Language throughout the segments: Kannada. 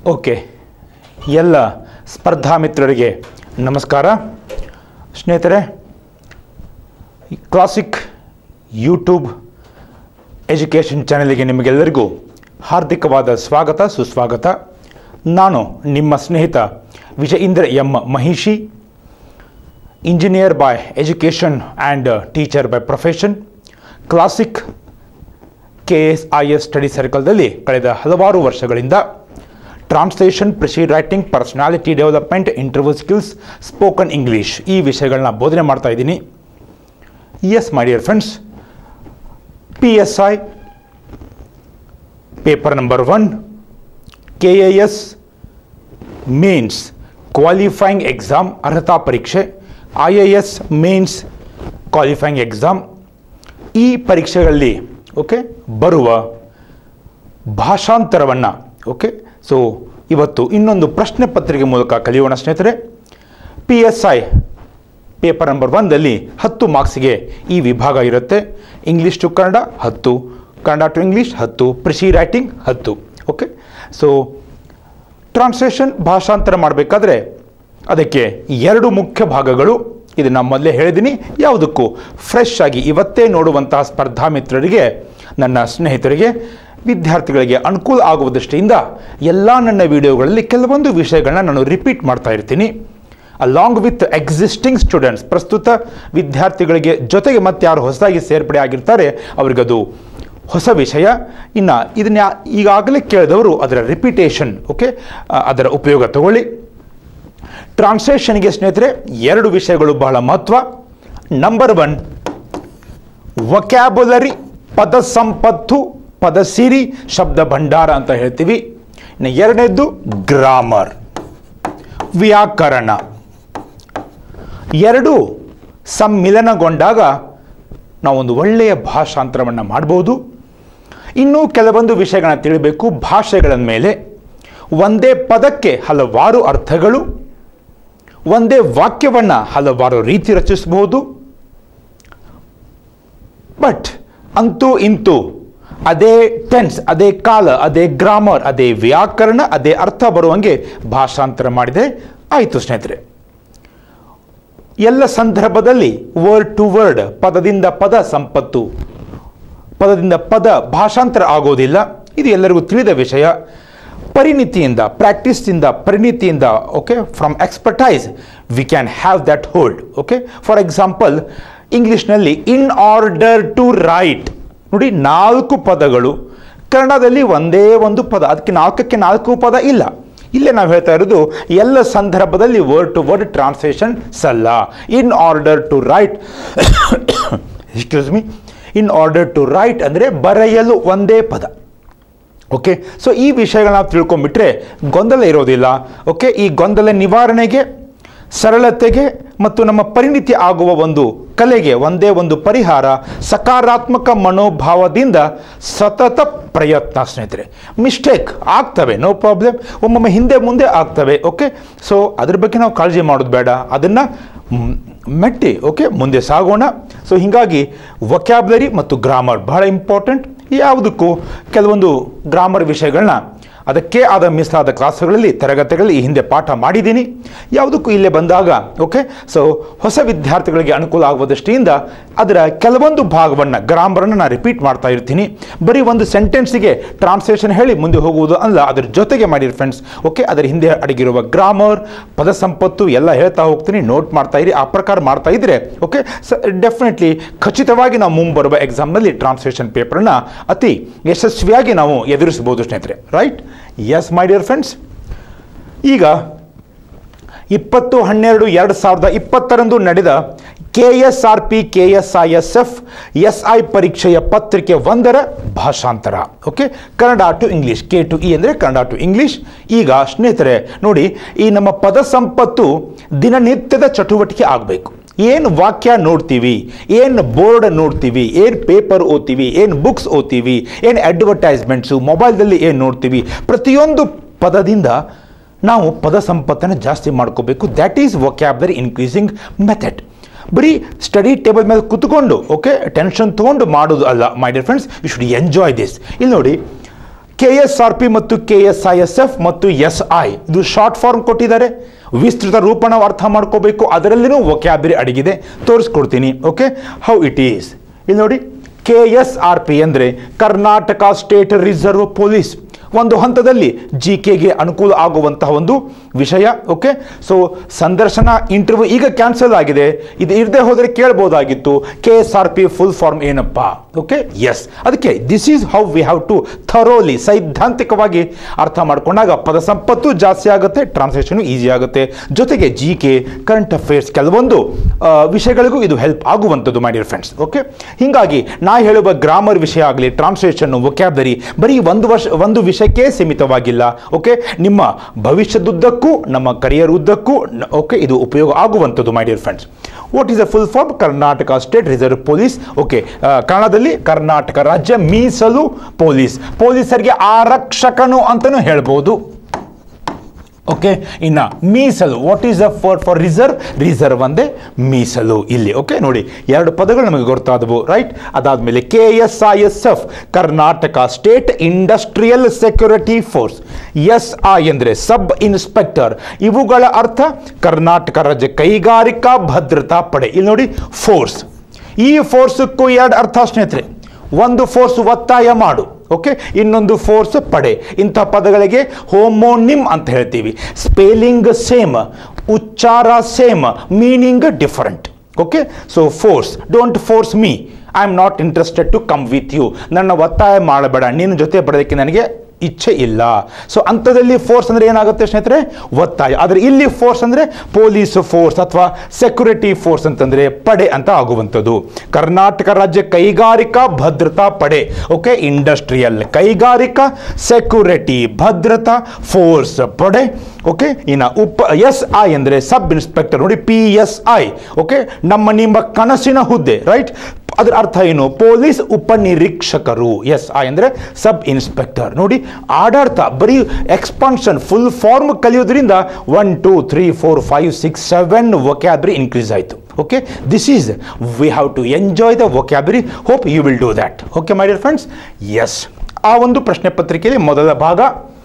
ಓಕೆ ಎಲ್ಲ ಸ್ಪರ್ಧಾ ಮಿತ್ರರಿಗೆ ನಮಸ್ಕಾರ ಸ್ನೇಹಿತರೆ ಕ್ಲಾಸಿಕ್ ಯೂಟ್ಯೂಬ್ ಎಜುಕೇಷನ್ ಚಾನೆಲ್ಗೆ ನಿಮಗೆಲ್ಲರಿಗೂ ಹಾರ್ದಿಕವಾದ ಸ್ವಾಗತ ಸುಸ್ವಾಗತ ನಾನು ನಿಮ್ಮ ಸ್ನೇಹಿತ Vijayendra M Mahishi engineer by education and teacher by profession Classic K S I S study ಸರ್ಕಲ್ದಲ್ಲಿ ಕಳೆದ ಹಲವಾರು ವರ್ಷಗಳಿಂದ translation precis writing personality development interview skills spoken English ಈ ವಿಷಯಗಳನ್ನ ಬೋಧನೆ ಮಾಡ್ತಾ ಇದ್ದೀನಿ yes my dear friends P S I paper number one K A S mains qualifying exam ಅರ್ಹತಾ ಪರೀಕ್ಷೆ I A S mains qualifying exam ಈ ಪರೀಕ್ಷೆಗಳಲ್ಲಿ ಓಕೆ ಬರುವ ಭಾಷಾಂತರವನ್ನು ಓಕೆ ಸೊ ಇವತ್ತು ಇನ್ನೊಂದು ಪ್ರಶ್ನೆ ಪತ್ರಿಕೆ ಮೂಲಕ ಕಲಿಯೋಣ ಸ್ನೇಹಿತರೆ P S I paper number ಒನ್ದಲ್ಲಿ ಹತ್ತು ಮಾರ್ಕ್ಸಿಗೆ ಈ ವಿಭಾಗ ಇರುತ್ತೆ ಇಂಗ್ಲೀಷ್ ಟು ಕನ್ನಡ ಹತ್ತು ಕನ್ನಡ ಟು ಇಂಗ್ಲೀಷ್ ಹತ್ತು ಪ್ರಿಸಿ ರೈಟಿಂಗ್ ಹತ್ತು ಓಕೆ ಸೊ ಟ್ರಾನ್ಸ್ಲೇಷನ್ ಭಾಷಾಂತರ ಮಾಡಬೇಕಾದ್ರೆ ಅದಕ್ಕೆ ಎರಡು ಮುಖ್ಯ ಭಾಗಗಳು ಇದನ್ನು ಮೊದಲೇ ಹೇಳಿದ್ದೀನಿ ಯಾವುದಕ್ಕೂ ಫ್ರೆಶ್ ಆಗಿ ಇವತ್ತೇ ನೋಡುವಂತಹ ಸ್ಪರ್ಧಾ ಮಿತ್ರರಿಗೆ ನನ್ನ ಸ್ನೇಹಿತರಿಗೆ ವಿದ್ಯಾರ್ಥಿಗಳಿಗೆ ಅನುಕೂಲ ಆಗುವ ದೃಷ್ಟಿಯಿಂದ ಎಲ್ಲ ನನ್ನ ವಿಡಿಯೋಗಳಲ್ಲಿ ಕೆಲವೊಂದು ವಿಷಯಗಳನ್ನ ನಾನು ರಿಪೀಟ್ ಮಾಡ್ತಾ ಇರ್ತೀನಿ ಅಲಾಂಗ್ ವಿತ್ ಎಕ್ಸಿಸ್ಟಿಂಗ್ ಸ್ಟೂಡೆಂಟ್ಸ್ ಪ್ರಸ್ತುತ ವಿದ್ಯಾರ್ಥಿಗಳಿಗೆ ಜೊತೆಗೆ ಮತ್ತೆ ಯಾರು ಹೊಸದಾಗಿ ಸೇರ್ಪಡೆ ಆಗಿರ್ತಾರೆ ಅವರಿಗದು ಹೊಸ ವಿಷಯ ಇನ್ನು ಇದನ್ನ ಈಗಾಗಲೇ ಕೇಳಿದವರು ಅದರ ರಿಪಿಟೇಷನ್ ಓಕೆ ಅದರ ಉಪಯೋಗ ತಗೊಳ್ಳಿ ಟ್ರಾನ್ಸ್ಲೇಷನ್ಗೆ ಸ್ನೇಹಿತರೆ ಎರಡು ವಿಷಯಗಳು ಬಹಳ ಮಹತ್ವ ನಂಬರ್ ಒನ್ ವಕ್ಯಾಬುಲರಿ ಪದ ಸಂಪತ್ತು ಪದ ಸಿರಿ ಶಬ್ದ ಭಂಡಾರ ಅಂತ ಹೇಳ್ತೀವಿ ಇನ್ನು ಎರಡನೇದ್ದು ಗ್ರಾಮರ್ ವ್ಯಾಕರಣ ಎರಡು ಸಮ್ಮಿಲನಗೊಂಡಾಗ ನಾವೊಂದು ಒಳ್ಳೆಯ ಭಾಷಾಂತರವನ್ನು ಮಾಡ್ಬೋದು ಇನ್ನೂ ಕೆಲವೊಂದು ವಿಷಯಗಳನ್ನ ತಿಳಿಬೇಕು ಭಾಷೆಗಳ ಮೇಲೆ ಒಂದೇ ಪದಕ್ಕೆ ಹಲವಾರು ಅರ್ಥಗಳು ಒಂದೇ ವಾಕ್ಯವನ್ನು ಹಲವಾರು ರೀತಿ ರಚಿಸಬಹುದು ಬಟ್ ಅಂತೂ ಇಂತೂ ಅದೇ ಟೆನ್ಸ್ ಅದೇ ಕಾಲ ಅದೇ ಗ್ರಾಮರ್ ಅದೇ ವ್ಯಾಕರಣ ಅದೇ ಅರ್ಥ ಬರುವಂಗೆ ಭಾಷಾಂತರ ಮಾಡಿದೆ ಆಯಿತು ಸ್ನೇಹಿತರೆ ಎಲ್ಲ ಸಂದರ್ಭದಲ್ಲಿ ವರ್ಡ್ ಟು ವರ್ಡ್ ಪದದಿಂದ ಪದ ಸಂಪತ್ತು ಪದದಿಂದ ಪದ ಭಾಷಾಂತರ ಆಗೋದಿಲ್ಲ ಇದು ಎಲ್ಲರಿಗೂ ತಿಳಿದ ವಿಷಯ ಪರಿಣಿತಿಯಿಂದ ಪ್ರಾಕ್ಟೀಸ್ನಿಂದ ಪರಿಣಿತಿಯಿಂದ okay from expertise we can have that hold okay for example ಇಂಗ್ಲೀಷ್ನಲ್ಲಿ ಇನ್ ಆರ್ಡರ್ ಟು ರೈಟ್ ನೋಡಿ ನಾಲ್ಕು ಪದಗಳು ಕನ್ನಡದಲ್ಲಿ ಒಂದೇ ಒಂದು ಪದ ಅದಕ್ಕೆ ನಾಲ್ಕಕ್ಕೆ ನಾಲ್ಕು ಪದ ಇಲ್ಲ ಇಲ್ಲೇ ನಾವು ಹೇಳ್ತಾ ಇರೋದು ಎಲ್ಲ ಸಂದರ್ಭದಲ್ಲಿ ವರ್ಡ್ ಟು ವರ್ಡ್ ಟ್ರಾನ್ಸ್ಲೇಷನ್ ಸಲ್ಲ in order to write excuse me in order to write ಅಂದರೆ ಬರೆಯಲು ಒಂದೇ ಪದ ಓಕೆ ಸೊ ಈ ವಿಷಯಗಳನ್ನ ನಾವು ತಿಳ್ಕೊಂಬಿಟ್ರೆ ಗೊಂದಲ ಇರೋದಿಲ್ಲ ಓಕೆ ಈ ಗೊಂದಲ ನಿವಾರಣೆಗೆ ಸರಳತೆಗೆ ಮತ್ತು ನಮ್ಮ ಪರಿಣಿತಿ ಆಗುವ ಒಂದು ಕಲೆಗೆ ಒಂದೇ ಒಂದು ಪರಿಹಾರ ಸಕಾರಾತ್ಮಕ ಮನೋಭಾವದಿಂದ ಸತತ ಪ್ರಯತ್ನ ಸ್ನೇಹಿತರೆ ಮಿಸ್ಟೇಕ್ ಆಗ್ತವೆ ನೋ ಪ್ರಾಬ್ಲಮ್ ಒಮ್ಮೊಮ್ಮೆ ಹಿಂದೆ ಮುಂದೆ ಆಗ್ತವೆ ಓಕೆ ಸೊ ಅದ್ರ ಬಗ್ಗೆ ನಾವು ಕಾಳಜಿ ಮಾಡೋದು ಬೇಡ ಅದನ್ನು ಮೆಟ್ಟಿ ಓಕೆ ಮುಂದೆ ಸಾಗೋಣ ಸೊ ಹೀಗಾಗಿ ವೊಕ್ಯಾಬ್ಲರಿ ಮತ್ತು ಗ್ರಾಮರ್ ಬಹಳ ಇಂಪಾರ್ಟೆಂಟ್ ಯಾವುದಕ್ಕೂ ಕೆಲವೊಂದು ಗ್ರಾಮರ್ ವಿಷಯಗಳನ್ನ ಅದಕ್ಕೆ ಆದ ಮೀಸಲಾದ ಕ್ಲಾಸ್ಗಳಲ್ಲಿ ತರಗತಿಗಳಲ್ಲಿ ಈ ಹಿಂದೆ ಪಾಠ ಮಾಡಿದ್ದೀನಿ ಯಾವುದಕ್ಕೂ ಇಲ್ಲೇ ಬಂದಾಗ ಓಕೆ ಸೊ ಹೊಸ ವಿದ್ಯಾರ್ಥಿಗಳಿಗೆ ಅನುಕೂಲ ಆಗುವ ದೃಷ್ಟಿಯಿಂದ ಅದರ ಕೆಲವೊಂದು ಭಾಗವನ್ನು ಗ್ರಾಮರನ್ನು ನಾನು ರಿಪೀಟ್ ಮಾಡ್ತಾ ಇರ್ತೀನಿ ಬರೀ ಒಂದು ಸೆಂಟೆನ್ಸಿಗೆ ಟ್ರಾನ್ಸ್ಲೇಷನ್ ಹೇಳಿ ಮುಂದೆ ಹೋಗುವುದು ಅಲ್ಲ ಅದರ ಜೊತೆಗೆ ಮಾಡಿರಿ ಫ್ರೆಂಡ್ಸ್ ಓಕೆ ಅದರ ಹಿಂದೆ ಅಡಗಿರುವ ಗ್ರಾಮರ್ ಪದ ಸಂಪತ್ತು ಎಲ್ಲ ಹೇಳ್ತಾ ಹೋಗ್ತೀನಿ ನೋಟ್ ಮಾಡ್ತಾ ಇರಿ ಆ ಪ್ರಕಾರ ಮಾಡ್ತಾ ಇದ್ರೆ ಓಕೆ ಸ ಡೆಫಿನೆಟ್ಲಿ ಖಚಿತವಾಗಿ ನಾವು ಮುಂಬರುವ ಎಕ್ಸಾಮ್ನಲ್ಲಿ ಟ್ರಾನ್ಸ್ಲೇಷನ್ ಪೇಪರ್ನ ಅತಿ ಯಶಸ್ವಿಯಾಗಿ ನಾವು ಎದುರಿಸಬಹುದು ಸ್ನೇಹಿತರೆ right yes my dear friends ಈಗ ಇಪ್ಪತ್ತು ಹನ್ನೆರಡು ಎರಡು ಸಾವಿರದ ಇಪ್ಪತ್ತರಂದು ನಡೆದ K S R P K S I S F S I ಪರೀಕ್ಷೆಯ ಪತ್ರಿಕೆ ಒಂದರ ಭಾಷಾಂತರ okay Kannada to English K to E ಅಂದರೆ ಕನ್ನಡ ಟು ಇಂಗ್ಲೀಷ್ ಈಗ ಸ್ನೇಹಿತರೆ ನೋಡಿ ಈ ನಮ್ಮ ಪದ ಸಂಪತ್ತು ದಿನನಿತ್ಯದ ಚಟುವಟಿಕೆ ಆಗಬೇಕು ಏನು ವಾಕ್ಯ ನೋಡ್ತೀವಿ ಏನು ಬೋರ್ಡ್ ನೋಡ್ತೀವಿ ಏನು ಪೇಪರ್ ಓದ್ತೀವಿ ಏನು ಬುಕ್ಸ್ ಓದ್ತೀವಿ ಏನು ಅಡ್ವರ್ಟೈಸ್ಮೆಂಟ್ಸು ಮೊಬೈಲ್ದಲ್ಲಿ ಏನು ನೋಡ್ತೀವಿ ಪ್ರತಿಯೊಂದು ಪದದಿಂದ ನಾವು ಪದ ಸಂಪತ್ತನ್ನು ಜಾಸ್ತಿ ಮಾಡ್ಕೋಬೇಕು that is vocabulary increasing method ಬರೀ ಸ್ಟಡಿ ಟೇಬಲ್ ಮೇಲೆ ಕುತ್ಕೊಂಡು ಓಕೆ ಟೆನ್ಷನ್ ತೊಗೊಂಡು ಮಾಡೋದು ಅಲ್ಲ my dear friends you should enjoy this ಇಲ್ಲಿ ನೋಡಿ ಕೆ ಎಸ್ ಆರ್ ಪಿ ಮತ್ತು K S I S F ಮತ್ತು ಎಸ್ ಐ ಇದು ಶಾರ್ಟ್ ಫಾರ್ಮ್ ಕೊಟ್ಟಿದ್ದಾರೆ ವಿಸ್ತೃತ ರೂಪ ನಾವು ಅರ್ಥ ಮಾಡ್ಕೋಬೇಕು ಅದರಲ್ಲಿನೂ ವೊಕ್ಯಾಬರಿ ಅಡಗಿದೆ ತೋರಿಸ್ಕೊಡ್ತೀನಿ ಓಕೆ ಹೌ ಇಟ್ ಈಸ್ ಇಲ್ಲಿ ನೋಡಿ ಕೆ ಎಸ್ ಆರ್ ಪಿ ಅಂದರೆ ಕರ್ನಾಟಕ ಸ್ಟೇಟ್ ರಿಸರ್ವ್ ಪೊಲೀಸ್ ಒಂದು ಹಂತದಲ್ಲಿ ಜಿ ಕೆಗೆ ಅನುಕೂಲ ಆಗುವಂತಹ ಒಂದು ವಿಷಯ ಓಕೆ ಸೊ ಸಂದರ್ಶನ ಇಂಟರ್ವ್ಯೂ ಈಗ ಕ್ಯಾನ್ಸಲ್ ಆಗಿದೆ ಇದು ಇರದೆ ಹೋದರೆ ಕೇಳ್ಬೋದಾಗಿತ್ತು K S R P full form ಏನಪ್ಪ ಓಕೆ ಎಸ್ ಅದಕ್ಕೆ this is how we have to thoroughly ಸೈದ್ಧಾಂತಿಕವಾಗಿ ಅರ್ಥ ಮಾಡ್ಕೊಂಡಾಗ ಪದ ಸಂಪತ್ತು ಜಾಸ್ತಿ ಆಗುತ್ತೆ ಟ್ರಾನ್ಸ್ಲೇಷನ್ ಈಸಿ ಆಗುತ್ತೆ ಜೊತೆಗೆ ಜಿ ಕೆ ಕರೆಂಟ್ ಅಫೇರ್ಸ್ ಕೆಲವೊಂದು ಆ, ವಿಷಯಗಳಿಗೂ ಇದು ಹೆಲ್ಪ್ ಆಗುವಂಥದ್ದು ಮೈ ಡಿಯರ್ ಫ್ರೆಂಡ್ಸ್ ಓಕೆ ಹೀಗಾಗಿ ನಾ ಹೇಳುವ ಗ್ರಾಮರ್ ವಿಷಯ ಆಗಲಿ ಟ್ರಾನ್ಸ್ಲೇಷನ್ ವೊಕ್ಯಾಬರಿ ಬರೀ ಒಂದು ವರ್ಷ ಒಂದು ವಿಷಯಕ್ಕೆ ಸೀಮಿತವಾಗಿಲ್ಲ ಓಕೆ ನಿಮ್ಮ ಭವಿಷ್ಯದುದ್ದಕ್ಕೂ ನಮ್ಮ ಕರಿಯರ್ ಉದ್ದಕ್ಕೂ ಓಕೆ ಇದು ಉಪಯೋಗ ಆಗುವಂಥದ್ದು my dear friends what is a full form Karnataka state reserve police okay ಕನ್ನಡದಲ್ಲಿ ಕರ್ನಾಟಕ ರಾಜ್ಯ ಮೀಸಲು ಪೊಲೀಸ್ ಪೊಲೀಸರಿಗೆ ಆರಕ್ಷಕನು ಅಂತಲೂ ಹೇಳ್ಬೋದು ಓಕೆ ಇನ್ನು ಮೀಸಲು what is a for for reserve reserve ಅಂದೆ ಮೀಸಲು ಇಲ್ಲಿ ಓಕೆ ನೋಡಿ ಎರಡು ಪದಗಳು ನಮಗೆ ಗೊತ್ತಾದವು ರೈಟ್ ಅದಾದಮೇಲೆ K S I S F Karnataka state industrial security force S I ಅಂದರೆ ಸಬ್ ಇನ್ಸ್ಪೆಕ್ಟರ್ ಇವುಗಳ ಅರ್ಥ ಕರ್ನಾಟಕ ರಾಜ್ಯ ಕೈಗಾರಿಕಾ ಭದ್ರತಾ ಪಡೆ ಇಲ್ಲಿ ನೋಡಿ ಫೋರ್ಸ್ ಈ ಫೋರ್ಸಕ್ಕೂ ಎರಡು ಅರ್ಥ ಸ್ನೇಹಿತರೆ ಒಂದು ಫೋರ್ಸ್ ಒತ್ತಾಯ ಮಾಡು ಓಕೆ ಇನ್ನೊಂದು ಫೋರ್ಸ್ ಪಡೆ ಇಂಥ ಪದಗಳಿಗೆ ಹೋಮೋನಿಮ್ ಅಂತ ಹೇಳ್ತೀವಿ ಸ್ಪೆಲ್ಲಿಂಗ್ ಸೇಮ್ ಉಚ್ಚಾರ same meaning different okay so force don't force me I am not interested to come with you ನನ್ನ ಒತ್ತಾಯ ಮಾಡಬೇಡ ನಿನ್ನ ಜೊತೆ ಬರೋದಕ್ಕೆ ನನಗೆ ಇಚ್ಛೆ ಇಲ್ಲ ಸೊ ಅಂಥದ್ದಲ್ಲಿ ಫೋರ್ಸ್ ಅಂದರೆ ಏನಾಗುತ್ತೆ ಸ್ನೇಹಿತರೆ ಒತ್ತಾಯ ಆದರೆ ಇಲ್ಲಿ ಫೋರ್ಸ್ ಅಂದರೆ ಪೊಲೀಸ್ ಫೋರ್ಸ್ ಅಥವಾ ಸೆಕ್ಯೂರಿಟಿ ಫೋರ್ಸ್ ಅಂತಂದರೆ ಪಡೆ ಅಂತ ಆಗುವಂಥದ್ದು ಕರ್ನಾಟಕ ರಾಜ್ಯ ಕೈಗಾರಿಕಾ ಭದ್ರತಾ ಪಡೆ ಓಕೆ ಇಂಡಸ್ಟ್ರಿಯಲ್ ಕೈಗಾರಿಕಾ ಸೆಕ್ಯೂರಿಟಿ ಭದ್ರತಾ ಫೋರ್ಸ್ ಪಡೆ ಓಕೆ ಇನ್ನು ಉಪ ಎಸ್ ಐ ಅಂದರೆ ಸಬ್ ಇನ್ಸ್ಪೆಕ್ಟರ್ ನೋಡಿ ಪಿ ಎಸ್ ಐ ಓಕೆ ನಮ್ಮ ನಿಮ್ಮ ಕನಸಿನ ಹುದ್ದೆ ರೈಟ್ ಅದರ ಅರ್ಥ ಏನು ಪೊಲೀಸ್ ಉಪನಿರೀಕ್ಷಕರು ಎಸ್ ಐ ಅಂದರೆ ಸಬ್ ಇನ್ಸ್ಪೆಕ್ಟರ್ ನೋಡಿ ಆಡಾಡ್ತಾ ಬರೀ ಎಕ್ಸ್ಪಾನ್ಷನ್ ಫುಲ್ ಫಾರ್ಮ್ ಕಲಿಯೋದ್ರಿಂದ one two three four five six seven vocabulary increase ಆಯಿತು okay this is we have to enjoy the vocabulary hope you will do that okay my dear friends yes ಆ ಒಂದು ಪ್ರಶ್ನೆ ಪತ್ರಿಕೆಯಲ್ಲಿ ಮೊದಲ ಭಾಗ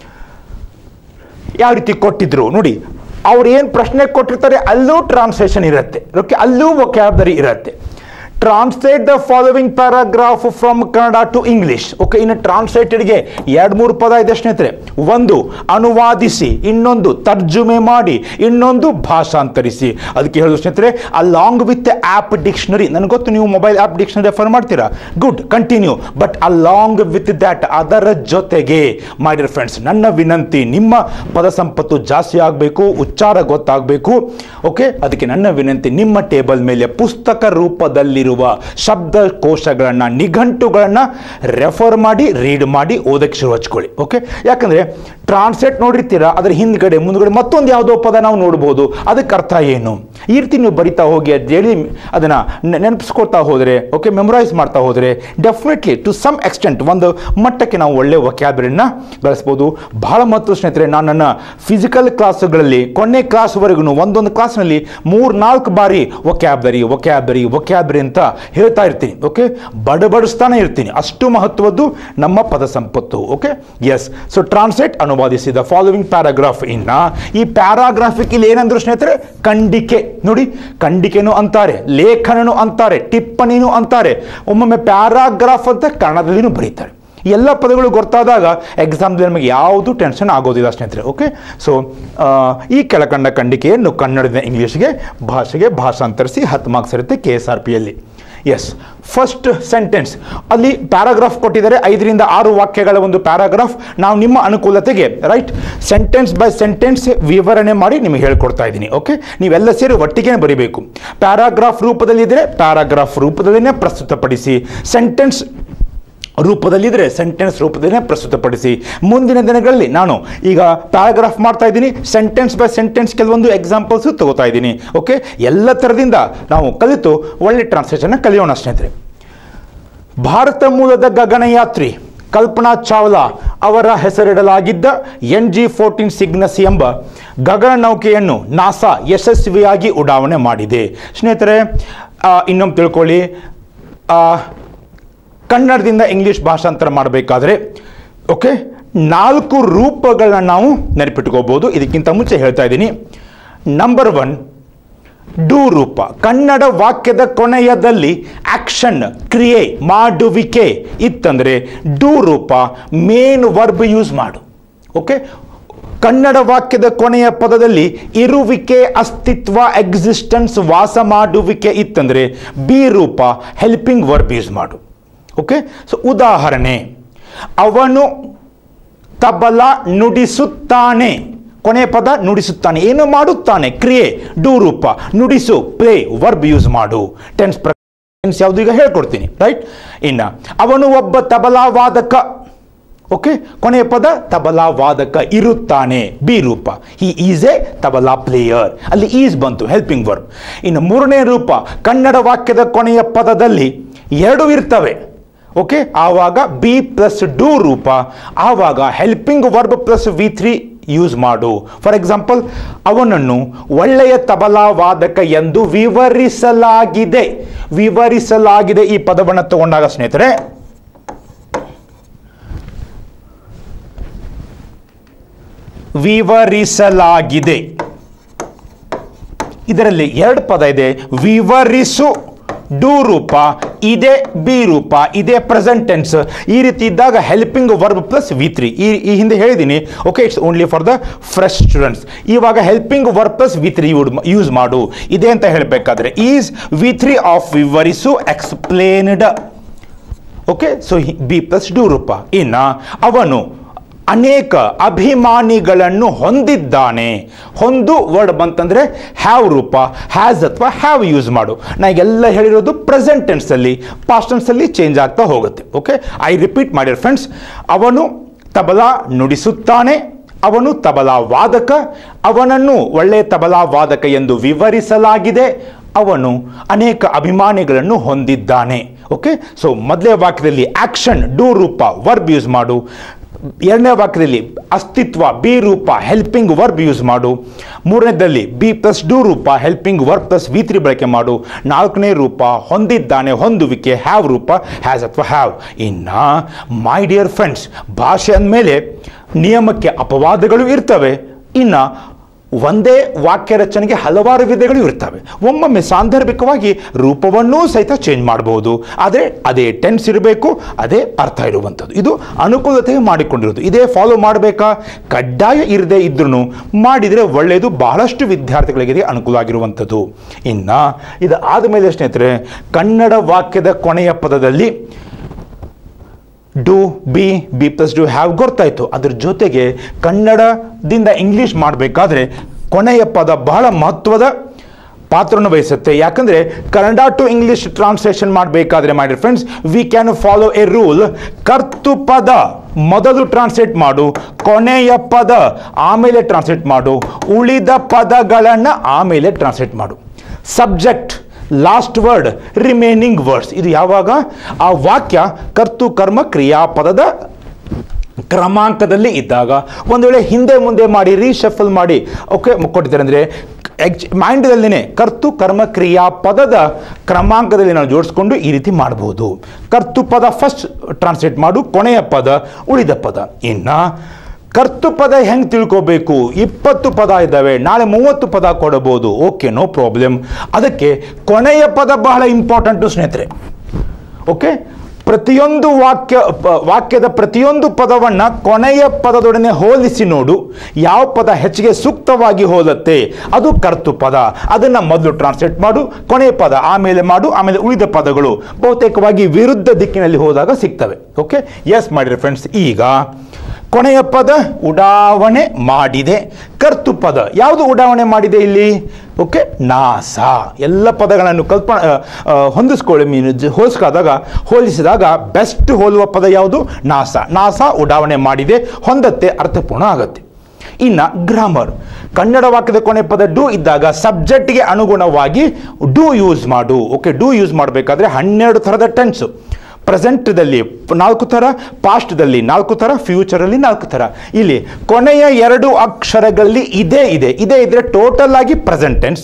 ಯಾವ ರೀತಿ ಕೊಟ್ಟಿದ್ರು ನೋಡಿ ಅವ್ರು ಏನು ಪ್ರಶ್ನೆ ಕೊಟ್ಟಿರ್ತಾರೆ ಅಲ್ಲೂ ಟ್ರಾನ್ಸ್ಲೇಷನ್ ಇರುತ್ತೆ ಓಕೆ ಅಲ್ಲೂ ವೊಕ್ಯಾಬರಿ ಇರುತ್ತೆ translate the following paragraph from Kannada to English okay ಇನ್ನು ಟ್ರಾನ್ಸ್ಲೇಟೆಡ್ಗೆ ಎರಡು ಮೂರು ಪದ ಇದೆ ಸ್ನೇಹಿತರೆ ಒಂದು ಅನುವಾದಿಸಿ ಇನ್ನೊಂದು ತರ್ಜುಮೆ ಮಾಡಿ ಇನ್ನೊಂದು ಭಾಷಾಂತರಿಸಿ ಅದಕ್ಕೆ ಹೇಳೋದು ಸ್ನೇಹಿತರೆ ಅಲಾಂಗ್ ವಿತ್ ಆ್ಯಪ್ ಡಿಕ್ಷನರಿ ನನಗೆ ಗೊತ್ತು ನೀವು ಮೊಬೈಲ್ ಆ್ಯಪ್ ಡಿಕ್ಷನರಿ ರೆಫರ್ ಮಾಡ್ತೀರಾ good continue but along with that ಅದರ ಜೊತೆಗೆ ಮೈ ಡಿಯರ್ ಫ್ರೆಂಡ್ಸ್ ನನ್ನ ವಿನಂತಿ ನಿಮ್ಮ ಪದ ಸಂಪತ್ತು ಜಾಸ್ತಿ ಆಗಬೇಕು ಉಚ್ಚಾರ ಗೊತ್ತಾಗಬೇಕು ಓಕೆ ಅದಕ್ಕೆ ನನ್ನ ವಿನಂತಿ ನಿಮ್ಮ ಟೇಬಲ್ ಮೇಲೆ ಪುಸ್ತಕ ರೂಪದಲ್ಲಿರುವ ಶಬ್ದಕೋಶಗಳನ್ನು ನಿಘಂಟುಗಳನ್ನು ರೆಫರ್ ಮಾಡಿ ರೀಡ್ ಮಾಡಿ ಓದಕ್ಕೆ ಶುರು ಹಚ್ಕೊಳ್ಳಿ ಓಕೆ ಯಾಕಂದರೆ ಟ್ರಾನ್ಸ್ಲೇಟ್ ನೋಡಿರ್ತೀರಾ ಅದರ ಹಿಂದ್ಗಡೆ ಮುಂದ್ಗಡೆ ಮತ್ತೊಂದು ಯಾವುದೋ ಪದ ನಾವು ನೋಡ್ಬೋದು ಅದಕ್ಕೆ ಅರ್ಥ ಏನು ಈ ರೀತಿ ನೀವು ಬರಿತಾ ಹೋಗಿ ಹೇಳಿ ಅದನ್ನು ನೆನಪಿಸ್ಕೊಳ್ತಾ ಹೋದರೆ ಓಕೆ ಮೆಮೊರೈಸ್ ಮಾಡ್ತಾ ಹೋದರೆ ಡೆಫಿನೆಟ್ಲಿ ಟು ಸಮ್ ಎಕ್ಸ್ಟೆಂಟ್ ಒಂದು ಮಟ್ಟಕ್ಕೆ ನಾವು ಒಳ್ಳೆ ವೊಕ್ಯಾಬ್ರನ್ನ ಬೆಳೆಸ್ಬೋದು ಬಹಳ ಮತ್ತು ಸ್ನೇಹಿತರೆ ನಾನು ನನ್ನ ಫಿಸಿಕಲ್ ಕ್ಲಾಸ್ಗಳಲ್ಲಿ ಕೊನೆ ಕ್ಲಾಸ್ವರೆಗೂ ಒಂದೊಂದು ಕ್ಲಾಸ್ನಲ್ಲಿ ಮೂರು ನಾಲ್ಕು ಬಾರಿ ವೊಕ್ಯಾಬರಿ ವೊಕ್ಯಾಬರಿ ವೊಕ್ಯಾಬರಿ ಅಂತ ಹೇಳ್ತಾ ಇರ್ತೀನಿ ಓಕೆ ಬಡಬಡಿಸ್ತಾನೆ ಇರ್ತೀನಿ ಅಷ್ಟು ಮಹತ್ವದ್ದು ನಮ್ಮ ಪದ ಸಂಪತ್ತು ಓಕೆ ಎಸ್ ಸೊ ಟ್ರಾನ್ಸ್ಲೇಟ್ ಅನುವಾದಿಸಿದ ಫಾಲೋವಿಂಗ್ ಪ್ಯಾರಾಗ್ರಾಫ್ ಇನ್ನ ಈ ಪ್ಯಾರಾಗ್ರಾಫಿಕ್ ಇಲ್ಲಿ ಏನಂದ್ರು ಸ್ನೇಹಿತರೆ ಖಂಡಿಕೆ ನೋಡಿ ಖಂಡಿಕೆನೂ ಅಂತಾರೆ ಲೇಖನನು ಅಂತಾರೆ ಟಿಪ್ಪಣಿನೂ ಅಂತಾರೆ ಒಮ್ಮೊಮ್ಮೆ ಪ್ಯಾರಾಗ್ರಾಫ್ ಅಂತ ಕನ್ನಡದಲ್ಲಿನೂ ಬರೀತಾರೆ ಎಲ್ಲ ಪದಗಳು ಗೊತ್ತಾದಾಗ ಎಕ್ಸಾಮ್ದಲ್ಲಿ ನಮಗೆ ಯಾವುದು ಟೆನ್ಷನ್ ಆಗೋದಿಲ್ಲ ಸ್ನೇಹಿತರೆ ಓಕೆ ಸೊ ಈ ಕೆಳಕಂಡ ಖಂಡಿಕೆಯನ್ನು ಕನ್ನಡದಿಂದ ಇಂಗ್ಲೀಷ್ಗೆ ಭಾಷೆಗೆ ಭಾಷಾಂತರಿಸಿ ಹತ್ತು ಮಾರ್ಕ್ಸ್ ಇರುತ್ತೆ ಕೆ ಎಸ್ ಆರ್ ಪಿಯಲ್ಲಿ ಎಸ್ ಫಸ್ಟ್ ಸೆಂಟೆನ್ಸ್ ಅಲ್ಲಿ ಪ್ಯಾರಾಗ್ರಾಫ್ ಕೊಟ್ಟಿದ್ದಾರೆ ಐದರಿಂದ ಆರು ವಾಕ್ಯಗಳ ಒಂದು ಪ್ಯಾರಾಗ್ರಾಫ್ ನಾವು ನಿಮ್ಮ ಅನುಕೂಲತೆಗೆ ರೈಟ್ ಸೆಂಟೆನ್ಸ್ ಬೈ ಸೆಂಟೆನ್ಸ್ ವಿವರಣೆ ಮಾಡಿ ನಿಮಗೆ ಹೇಳ್ಕೊಡ್ತಾ ಇದ್ದೀನಿ ಓಕೆ ನೀವೆಲ್ಲ ಸೇರಿ ಒಟ್ಟಿಗೆ ಬರೀಬೇಕು ಪ್ಯಾರಾಗ್ರಾಫ್ ರೂಪದಲ್ಲಿದ್ದರೆ ಪ್ಯಾರಾಗ್ರಾಫ್ ರೂಪದಲ್ಲೇ ಪ್ರಸ್ತುತಪಡಿಸಿ ಸೆಂಟೆನ್ಸ್ ರೂಪದಲ್ಲಿದ್ದರೆ ಸೆಂಟೆನ್ಸ್ ರೂಪದಲ್ಲೇ ಪ್ರಸ್ತುತಪಡಿಸಿ ಮುಂದಿನ ದಿನಗಳಲ್ಲಿ ನಾನು ಈಗ ಪ್ಯಾರಾಗ್ರಾಫ್ ಮಾಡ್ತಾ ಇದ್ದೀನಿ ಸೆಂಟೆನ್ಸ್ ಬೈ ಸೆಂಟೆನ್ಸ್ ಕೆಲವೊಂದು ಎಕ್ಸಾಂಪಲ್ಸು ತಗೋತಾ ಇದ್ದೀನಿ ಓಕೆ ಎಲ್ಲ ಥರದಿಂದ ನಾವು ಕಲಿತು ಒಳ್ಳೆ ಟ್ರಾನ್ಸ್ಲೇಷನ್ನ ಕಲಿಯೋಣ ಸ್ನೇಹಿತರೆ ಭಾರತ ಮೂಲದ ಗಗನಯಾತ್ರಿ ಕಲ್ಪನಾ ಚಾವ್ಲಾ ಅವರ ಹೆಸರಿಡಲಾಗಿದ್ದ ಎನ್ ಜಿ ಫೋರ್ಟೀನ್ ಸಿಗ್ನಸ್ ಎಂಬ ಗಗನ ನೌಕೆಯನ್ನು ನಾಸಾ ಯಶಸ್ವಿಯಾಗಿ ಉಡಾವಣೆ ಮಾಡಿದೆ ಸ್ನೇಹಿತರೆ ಆ, ಇನ್ನೊಮ್ಮೆ ತಿಳ್ಕೊಳ್ಳಿ ಆ, ಕನ್ನಡದಿಂದ ಇಂಗ್ಲೀಷ್ ಭಾಷಾಂತರ ಮಾಡಬೇಕಾದ್ರೆ ಓಕೆ ನಾಲ್ಕು ರೂಪಗಳನ್ನ ನಾವು ನೆನಪಿಟ್ಕೋಬಹುದು ಇದಕ್ಕಿಂತ ಮುಂಚೆ ಹೇಳ್ತಾ ಇದ್ದೀನಿ ನಂಬರ್ ಒನ್ ಡೂ ರೂಪ ಕನ್ನಡ ವಾಕ್ಯದ ಕೊನೆಯದಲ್ಲಿ ಆಕ್ಷನ್ ಕ್ರಿಯೆ ಮಾಡುವಿಕೆ ಇತ್ತಂದರೆ ಡೂ ರೂಪ ಮೇನ್ ವರ್ಬ್ ಯೂಸ್ ಮಾಡು ಓಕೆ ಕನ್ನಡ ವಾಕ್ಯದ ಕೊನೆಯ ಪದದಲ್ಲಿ ಇರುವಿಕೆ ಅಸ್ತಿತ್ವ ಎಕ್ಸಿಸ್ಟೆನ್ಸ್ ವಾಸ ಮಾಡುವಿಕೆ ಇತ್ತಂದರೆ ಬಿ ರೂಪ ಹೆಲ್ಪಿಂಗ್ ವರ್ಬ್ ಯೂಸ್ ಮಾಡು ಓಕೆ ಸೊ ಉದಾಹರಣೆ ಅವನು ತಬಲ ನುಡಿಸುತ್ತಾನೆ ಕೊನೆಯ ಪದ ನುಡಿಸುತ್ತಾನೆ ಏನು ಮಾಡುತ್ತಾನೆ ಕ್ರಿಯೆ ಡೂ ರೂಪ ನುಡಿಸು ಪ್ಲೇ ವರ್ಬ್ ಯೂಸ್ ಮಾಡು ಟೆನ್ಸ್ ಟೆನ್ಸ್ ಯಾವುದು ಈಗ ಹೇಳ್ಕೊಡ್ತೀನಿ ರೈಟ್ ಇನ್ನ ಅವನು ಒಬ್ಬ ತಬಲಾ ವಾದಕ ಓಕೆ ಕೊನೆಯ ಪದ ತಬಲಾ ವಾದಕ ಇರುತ್ತಾನೆ ಬಿ ರೂಪ he is a tabla player ಅಲ್ಲಿ ಈಸ್ ಬಂತು ಹೆಲ್ಪಿಂಗ್ ವರ್ಬ್ ಇನ್ನು ಮೂರನೇ ರೂಪ ಕನ್ನಡ ವಾಕ್ಯದ ಕೊನೆಯ ಪದದಲ್ಲಿ ಎರಡು ಇರ್ತವೆ ಓಕೆ ಆವಾಗ ಬಿ ಪ್ಲಸ್ ಡೂ ರೂಪ ಆವಾಗ helping verb plus V three use ಮಾಡು ಫಾರ್ ಎಕ್ಸಾಂಪಲ್ ಅವನನ್ನು ಒಳ್ಳೆಯ ತಬಲಾ ವಾದಕ ಎಂದು ವಿವರಿಸಲಾಗಿದೆ ವಿವರಿಸಲಾಗಿದೆ ಈ ಪದವನ್ನು ತಗೊಂಡಾಗ ಸ್ನೇಹಿತರೆ ವಿವರಿಸಲಾಗಿದೆ ಇದರಲ್ಲಿ ಎರಡು ಪದ ಇದೆ ವಿವರಿಸು ಡೂ ರೂಪ ಇದೇ ಬಿ ರೂಪ ಇದೇ ಪ್ರೆಸೆಂಟ್ ಟೆನ್ಸ್ ಈ ರೀತಿ ಇದ್ದಾಗ helping verb plus V three ಈ ಈ ಹಿಂದೆ ಹೇಳಿದ್ದೀನಿ okay it's only for the fresh students ಇವಾಗ helping verb plus V three use ಮಾಡು ಇದೆ ಅಂತ ಹೇಳಬೇಕಾದ್ರೆ ಈಸ್ ವಿ ತ್ರೀ ಆಫ್ ವಿವರಿಸು explained okay so be plus do ರೂಪ ಇನ್ನು ಅವನು ಅನೇಕ ಅಭಿಮಾನಿಗಳನ್ನು ಹೊಂದಿದ್ದಾನೆ ಹೊಂದು ವರ್ಡ್ ಬಂತಂದ್ರೆ ಹ್ಯಾವ್ ರೂಪ ಹ್ಯಾಸ್ ಅಥವಾ ಹ್ಯಾವ್ ಯೂಸ್ ಮಾಡು ನಾ ಈಗೆಲ್ಲ ಹೇಳಿರೋದು ಪ್ರೆಸೆಂಟ್ ಟೆನ್ಸಲ್ಲಿ ಪಾಸ್ಟ್ ಟೆನ್ಸಲ್ಲಿ ಚೇಂಜ್ ಆಗ್ತಾ ಹೋಗುತ್ತೆ ಓಕೆ ಐ ರಿಪೀಟ್ ಮಾಡಿರ್ ಫ್ರೆಂಡ್ಸ್ ಅವನು ತಬಲಾ ನುಡಿಸುತ್ತಾನೆ ಅವನು ತಬಲಾ ವಾದಕ ಅವನನ್ನು ಒಳ್ಳೆಯ ತಬಲಾ ವಾದಕ ಎಂದು ವಿವರಿಸಲಾಗಿದೆ ಅವನು ಅನೇಕ ಅಭಿಮಾನಿಗಳನ್ನು ಹೊಂದಿದ್ದಾನೆ ಓಕೆ ಸೊ ಮೊದಲನೇ ವಾಕ್ಯದಲ್ಲಿ ಆಕ್ಷನ್ ಡೂ ರೂಪ ವರ್ಬ್ ಯೂಸ್ ಮಾಡು ಎರಡನೇ ವಾಕ್ಯದಲ್ಲಿ ಅಸ್ತಿತ್ವ ಬಿ ರೂಪ ಹೆಲ್ಪಿಂಗ್ ವರ್ಬ್ ಯೂಸ್ ಮಾಡು ಮೂರನೇದಲ್ಲಿ ಬಿ ಪ್ಲಸ್ ಡೂ ರೂಪ helping verb plus V three ಬಳಕೆ ಮಾಡು ನಾಲ್ಕನೇ ರೂಪ ಹೊಂದಿದ್ದಾನೆ ಹೊಂದುವಿಕೆ ಹ್ಯಾವ್ ರೂಪ ಹ್ಯಾಸ್ ಅಥವಾ ಹ್ಯಾವ್ ಇನ್ನು ಮೈ ಡಿಯರ್ ಫ್ರೆಂಡ್ಸ್ ಭಾಷೆ ಅಂದಮೇಲೆ ನಿಯಮಕ್ಕೆ ಅಪವಾದಗಳು ಇರ್ತವೆ ಇನ್ನು ಒಂದೇ ವಾಕ್ಯ ರಚನೆಗೆ ಹಲವಾರು ವಿಧಗಳು ಇರ್ತವೆ ಒಮ್ಮೊಮ್ಮೆ ಸಾಂದರ್ಭಿಕವಾಗಿ ರೂಪವನ್ನೂ ಸಹಿತ ಚೇಂಜ್ ಮಾಡಬಹುದು ಆದರೆ ಅದೇ ಟೆನ್ಸ್ ಇರಬೇಕು ಅದೇ ಅರ್ಥ ಇರುವಂಥದ್ದು ಇದು ಅನುಕೂಲತೆಗೆ ಮಾಡಿಕೊಂಡಿರೋದು ಇದೇ ಫಾಲೋ ಮಾಡಬೇಕಾ ಕಡ್ಡಾಯ ಇರದೇ ಇದ್ರೂ ಮಾಡಿದರೆ ಒಳ್ಳೆಯದು ಬಹಳಷ್ಟು ವಿದ್ಯಾರ್ಥಿಗಳಿಗೆ ಇದು ಅನುಕೂಲ ಆಗಿರುವಂಥದ್ದು ಇನ್ನು ಇದು ಆದಮೇಲೆ ಸ್ನೇಹಿತರೆ ಕನ್ನಡ ವಾಕ್ಯದ ಕೊನೆಯ ಪದದಲ್ಲಿ do be be plus do have ಗೊತ್ತಾಯಿತು ಅದ್ರ ಜೊತೆಗೆ ಕನ್ನಡದಿಂದ ಇಂಗ್ಲೀಷ್ ಮಾಡಬೇಕಾದ್ರೆ ಕೊನೆಯ ಪದ ಬಹಳ ಮಹತ್ವದ ಪಾತ್ರವನ್ನು ವಹಿಸುತ್ತೆ ಯಾಕಂದರೆ ಕನ್ನಡ ಟು ಇಂಗ್ಲೀಷ್ ಟ್ರಾನ್ಸ್ಲೇಷನ್ ಮಾಡಬೇಕಾದ್ರೆ ಮಾಡಿ friends we can follow a rule ಕರ್ತು ಪದ ಮೊದಲು ಟ್ರಾನ್ಸ್ಲೇಟ್ ಮಾಡು ಕೊನೆಯ ಪದ ಆಮೇಲೆ ಟ್ರಾನ್ಸ್ಲೇಟ್ ಮಾಡು ಉಳಿದ ಪದಗಳನ್ನು ಆಮೇಲೆ ಟ್ರಾನ್ಸ್ಲೇಟ್ ಮಾಡು subject last word remaining words ಇದು ಯಾವಾಗ ಆ ವಾಕ್ಯ ಕರ್ತು ಕರ್ಮ ಕ್ರಿಯಾಪದದ ಕ್ರಮಾಂಕದಲ್ಲಿ ಇದ್ದಾಗ ಒಂದು ವೇಳೆ ಹಿಂದೆ ಮುಂದೆ ಮಾಡಿ ರೀಶಫಲ್ ಮಾಡಿ ಓಕೆ ಕೊಟ್ಟಿದ್ದಾರೆ ಅಂದರೆ ಮೈಂಡದಲ್ಲಿನೇ ಕರ್ತು ಕರ್ಮ ಕ್ರಿಯಾ ಪದದ ಕ್ರಮಾಂಕದಲ್ಲಿ ನಾವು ಜೋಡಿಸ್ಕೊಂಡು ಈ ರೀತಿ ಮಾಡಬಹುದು ಕರ್ತು ಪದ ಫಸ್ಟ್ ಟ್ರಾನ್ಸ್ಲೇಟ್ ಮಾಡು ಕೊನೆಯ ಪದ ಉಳಿದ ಪದ ಇನ್ನು ಕರ್ತು ಪದ ಹೆಂಗೆ ತಿಳ್ಕೋಬೇಕು ಇಪ್ಪತ್ತು ಪದ ಇದ್ದಾವೆ ನಾಳೆ ಮೂವತ್ತು ಪದ ಕೊಡಬಹುದು ಓಕೆ ನೋ ಪ್ರಾಬ್ಲಮ್ ಅದಕ್ಕೆ ಕೊನೆಯ ಪದ ಬಹಳ ಇಂಪಾರ್ಟೆಂಟು ಸ್ನೇಹಿತರೆ ಓಕೆ ಪ್ರತಿಯೊಂದು ವಾಕ್ಯ ಪ- ವಾಕ್ಯದ ಪ್ರತಿಯೊಂದು ಪದವನ್ನು ಕೊನೆಯ ಪದದೊಡನೆ ಹೋಲಿಸಿ ನೋಡು ಯಾವ ಪದ ಹೆಚ್ಚಿಗೆ ಸೂಕ್ತವಾಗಿ ಹೋಲುತ್ತೆ ಅದು ಕರ್ತು ಪದ ಅದನ್ನು ಮೊದಲು ಟ್ರಾನ್ಸ್ಲೇಟ್ ಮಾಡು ಕೊನೆಯ ಪದ ಆಮೇಲೆ ಮಾಡು ಆಮೇಲೆ ಉಳಿದ ಪದಗಳು ಬಹುತೇಕವಾಗಿ ವಿರುದ್ಧ ದಿಕ್ಕಿನಲ್ಲಿ ಹೋದಾಗ ಸಿಗ್ತವೆ ಓಕೆ ಎಸ್ ಮಾಡಿರಿ ಫ್ರೆಂಡ್ಸ್ ಈಗ ಕೊನೆಯ ಪದ ಉಡಾವಣೆ ಮಾಡಿದೆ ಕರ್ತು ಪದ ಯಾವುದು ಉಡಾವಣೆ ಮಾಡಿದೆ ಇಲ್ಲಿ ಓಕೆ ನಾಸ ಎಲ್ಲ ಪದಗಳನ್ನು ಕಲ್ಪ ಆ, ಆ, ಹೊಂದಿಸ್ಕೊಳ್ಳಿ ಮೀನು ಜ- ಹೋಲಿಸ್ಕಾದಾಗ ಹೋಲಿಸಿದಾಗ ಬೆಸ್ಟ್ ಹೋಲುವ ಪದ ಯಾವುದು ನಾಸ ನಾಸ ಉಡಾವಣೆ ಮಾಡಿದೆ ಹೊಂದತ್ತೆ ಅರ್ಥಪೂರ್ಣ ಆಗುತ್ತೆ ಇನ್ನು ಗ್ರಾಮರ್ ಕನ್ನಡ ವಾಕ್ಯದ ಕೊನೆ ಪದ ಡೂ ಇದ್ದಾಗ ಸಬ್ಜೆಕ್ಟ್ಗೆ ಅನುಗುಣವಾಗಿ ಡೂ ಯೂಸ್ ಮಾಡು ಓಕೆ ಡೂ ಯೂಸ್ ಮಾಡಬೇಕಾದ್ರೆ ಹನ್ನೆರಡು ಥರದ ಟೆನ್ಸು ಪ್ರೆಸೆಂಟ್ದಲ್ಲಿ ನಾಲ್ಕು ಥರ ಪಾಸ್ಟ್ದಲ್ಲಿ ನಾಲ್ಕು ಥರ ಫ್ಯೂಚರಲ್ಲಿ ನಾಲ್ಕು ಥರ ಇಲ್ಲಿ ಕೊನೆಯ ಎರಡು ಅಕ್ಷರಗಳಲ್ಲಿ ಇದೇ ಇದೆ ಇದೇ ಇದ್ರೆ ಟೋಟಲ್ ಆಗಿ ಪ್ರೆಸೆಂಟ್ ಟೆನ್ಸ್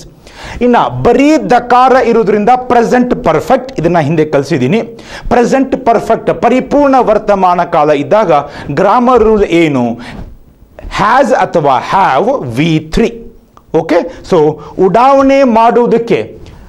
ಇನ್ನ ಬರೀ ದಕಾರ ಇರೋದ್ರಿಂದ ಪ್ರೆಸೆಂಟ್ ಪರ್ಫೆಕ್ಟ್ ಇದನ್ನ ಹಿಂದೆ ಕಲಿಸಿದ್ದೀನಿ ಪ್ರೆಸೆಂಟ್ ಪರ್ಫೆಕ್ಟ್ ಪರಿಪೂರ್ಣ ವರ್ತಮಾನ ಕಾಲ ಇದ್ದಾಗ ಗ್ರಾಮರ್ ರೂಲ್ ಏನು ಹ್ಯಾಸ್ ಅಥವಾ have V three okay so ಉಡಾವಣೆ ಮಾಡುವುದಕ್ಕೆ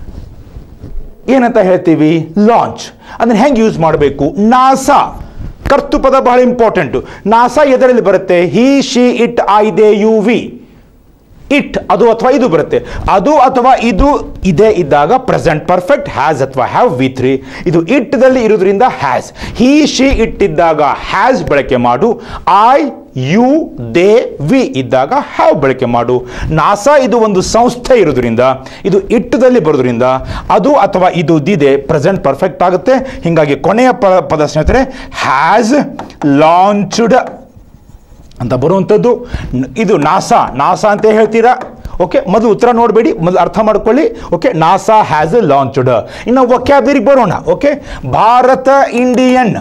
ಏನಂತ ಹೇಳ್ತೀವಿ ಲಾಂಚ್ ಅದನ್ನ ಹೆಂಗೆ ಯೂಸ್ ಮಾಡಬೇಕು ನಾಸಾ ಕರ್ತು ಪದ ಬಹಳ ಇಂಪಾರ್ಟೆಂಟು ನಾಸಾ ಎದರಲ್ಲಿ ಬರುತ್ತೆ he she it I they you we it ಅದು ಅಥವಾ ಇದು ಬರುತ್ತೆ ಅದು ಅಥವಾ ಇದು ಇದೇ ಇದ್ದಾಗ ಪ್ರೆಸೆಂಟ್ ಪರ್ಫೆಕ್ಟ್ ಹ್ಯಾಸ್ ಅಥವಾ ಹ್ಯಾವ್ ವಿ ತ್ರೀ ಇದು ಇಟ್ದಲ್ಲಿ ಇರೋದ್ರಿಂದ ಹ್ಯಾಸ್ ಹಿ ಶಿ ಇಟ್ ಇದ್ದಾಗ ಹ್ಯಾಸ್ ಬಳಕೆ ಮಾಡು ಐ ಯು ದೇ ವಿ ಇದ್ದಾಗ ಹ್ಯಾವ್ ಬಳಕೆ ಮಾಡು ನಾಸಾ ಇದು ಒಂದು ಸಂಸ್ಥೆ ಇರೋದ್ರಿಂದ ಇದು ಇಟ್ಟದಲ್ಲಿ ಬರೋದ್ರಿಂದ ಅದು ಅಥವಾ ಇದು ಇದೆ ಪ್ರೆಸೆಂಟ್ ಪರ್ಫೆಕ್ಟ್ ಆಗುತ್ತೆ ಹೀಗಾಗಿ ಕೊನೆಯ ಪ ಪದ ಸ್ನೇಹಿತರೆ ಹ್ಯಾಸ್ ಲಾಂಚ್ಡ್ ಅಂತ ಬರುವಂಥದ್ದು ನ- ಇದು ನಾಸಾ ನಾಸಾ ಅಂತ ಹೇಳ್ತೀರಾ ಓಕೆ ಮೊದಲು ಉತ್ತರ ನೋಡಬೇಡಿ ಮೊದಲು ಅರ್ಥ ಮಾಡ್ಕೊಳ್ಳಿ ಓಕೆ ನಾಸಾ ಹ್ಯಾಸ್ ಲಾಂಚ್ಡ್ ಇನ್ನು ವೊಕ್ಯಾಬರಿಗೆ ಬರೋಣ ಓಕೆ ಭಾರತ ಇಂಡಿಯನ್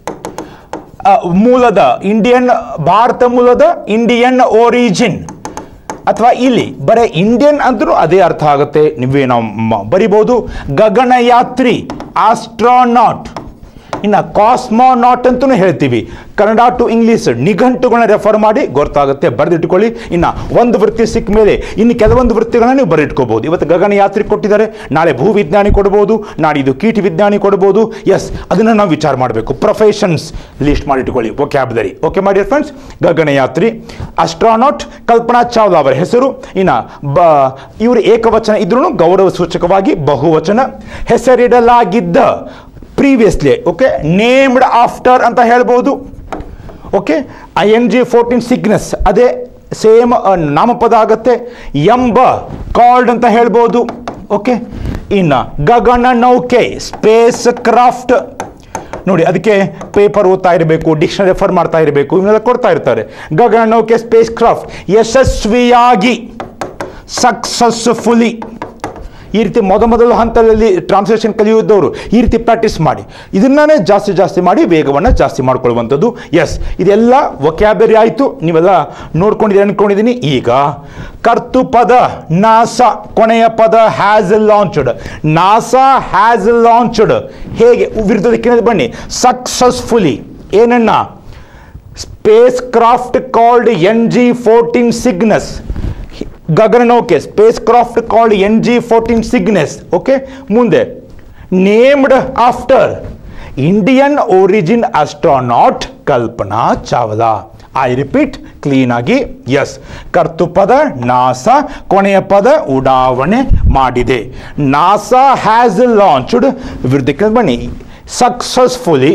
ಆ, ಮೂಲದ ಇಂಡಿಯನ್ ಭಾರತ ಮೂಲದ ಇಂಡಿಯನ್ ಒರಿಜಿನ್ ಅಥವಾ ಇಲ್ಲಿ ಬರೀ ಇಂಡಿಯನ್ ಅಂದ್ರೂ ಅದೇ ಅರ್ಥ ಆಗುತ್ತೆ ನೀವೇ ನಾವು ಮ- ಬರಿಬೋದು ಗಗನಯಾತ್ರಿ ಆಸ್ಟ್ರಾನಾಟ್ ಇನ್ನು ಕಾಸ್ಮೋನಾಟ್ ಅಂತಲೂ ಹೇಳ್ತೀವಿ ಕನ್ನಡ ಟು ಇಂಗ್ಲೀಷ್ ನಿಘಂಟುಗಳನ್ನ ರೆಫರ್ ಮಾಡಿ ಗೊತ್ತಾಗುತ್ತೆ ಬರೆದಿಟ್ಕೊಳ್ಳಿ ಇನ್ನು ಒಂದು ವೃತ್ತಿ ಸಿಕ್ಕ ಮೇಲೆ ಇನ್ನು ಕೆಲವೊಂದು ವೃತ್ತಿಗಳನ್ನ ನೀವು ಬರೆದಿಟ್ಕೋಬಹುದು ಇವತ್ತು ಗಗನಯಾತ್ರಿ ಕೊಟ್ಟಿದ್ದಾರೆ ನಾಳೆ ಭೂವಿಜ್ಞಾನಿ ಕೊಡ್ಬೋದು ನಾಡಿದ್ದು ಕೀಟ ವಿಜ್ಞಾನಿ ಕೊಡ್ಬೋದು ಎಸ್ ಅದನ್ನು ನಾವು ವಿಚಾರ ಮಾಡಬೇಕು ಪ್ರೊಫೆಷನ್ಸ್ ಲಿಸ್ಟ್ ಮಾಡಿಟ್ಕೊಳ್ಳಿ ವೊಕ್ಯಾಬ್ಲರಿ ಓಕೆ ಮಾಡಿ ಫ್ರೆಂಡ್ಸ್ ಗಗನಯಾತ್ರಿ ಅಸ್ಟ್ರಾನಾಟ್ ಕಲ್ಪನಾ ಚಾವ್ಲಾ ಅವರ ಹೆಸರು ಇನ್ನು ಬ ಇವರು ಏಕವಚನ ಇದ್ರೂ ಗೌರವ ಸೂಚಕವಾಗಿ ಬಹುವಚನ ಹೆಸರಿಡಲಾಗಿದ್ದ ಪ್ರೀವಿಯಸ್ಲಿ ಓಕೆ ನೇಮ್ಡ್ ಆಫ್ಟರ್ ಅಂತ ಹೇಳ್ಬೋದು okay I N G fourteen Cygnus ಅದೇ ಸೇಮ್ ನಾಮಪದ ಆಗತ್ತೆ ಎಂಬ ಕಾಲ್ಡ್ ಅಂತ ಹೇಳ್ಬೋದು ಓಕೆ ಇನ್ನು ಗಗನ ನೌಕೆ ಸ್ಪೇಸ್ ಕ್ರಾಫ್ಟ್ ನೋಡಿ ಅದಕ್ಕೆ ಪೇಪರ್ ಓದ್ತಾ ಇರಬೇಕು ಡಿಕ್ಷನರಿ ರೆಫರ್ ಮಾಡ್ತಾ ಇರಬೇಕು ಇವನ್ನೆಲ್ಲ ಕೊಡ್ತಾ ಇರ್ತಾರೆ ಗಗನ ನೌಕೆ ಸ್ಪೇಸ್ ಕ್ರಾಫ್ಟ್ ಯಶಸ್ವಿಯಾಗಿ ಸಕ್ಸಸ್ಫುಲಿ ಈ ರೀತಿ ಮೊದ ಮೊದಲ ಹಂತದಲ್ಲಿ ಟ್ರಾನ್ಸ್ಲೇಷನ್ ಕಲಿಯುವುದವರು ಈ ರೀತಿ ಪ್ರಾಕ್ಟೀಸ್ ಮಾಡಿ ಇದನ್ನೇ ಜಾಸ್ತಿ ಜಾಸ್ತಿ ಮಾಡಿ ವೇಗವನ್ನು ಜಾಸ್ತಿ ಮಾಡ್ಕೊಳ್ಳುವಂಥದ್ದು ಎಸ್ ಇದೆಲ್ಲ ವೊಕ್ಯಾಬರಿ ಆಯಿತು ನೀವೆಲ್ಲ ನೋಡ್ಕೊಂಡಿದ್ದೀರಿ ಅನ್ಕೊಂಡಿದ್ದೀನಿ ಈಗ ಕರ್ತು ಪದ ನಾಸಾ ಕೊನೆಯ ಪದ has launched NASA has launched ಹೇಗೆ ವಿರುದ್ಧ ದಿಕ್ಕಿನಲ್ಲಿ ಬನ್ನಿ ಸಕ್ಸಸ್ಫುಲಿ ಏನನ್ನ spacecraft called N G fourteen Cygnus ಗಗನನೌಕೆ spacecraft called N G fourteen Cygnus okay ಮುಂದೆ named after Indian origin astronaut Kalpana Chawla I repeat clean ಆಗಿ ಎಸ್ ಕರ್ತು ಪದ ನಾಸಾ ಕೊನೆಯ ಪದ ಉಡಾವಣೆ ಮಾಡಿದೆ ನಾಸಾ ಹ್ಯಾಸ್ ಲಾಂಚ್ಡ್ ವಿರುದ್ಧಕ್ಕೆ ಬನ್ನಿ successfully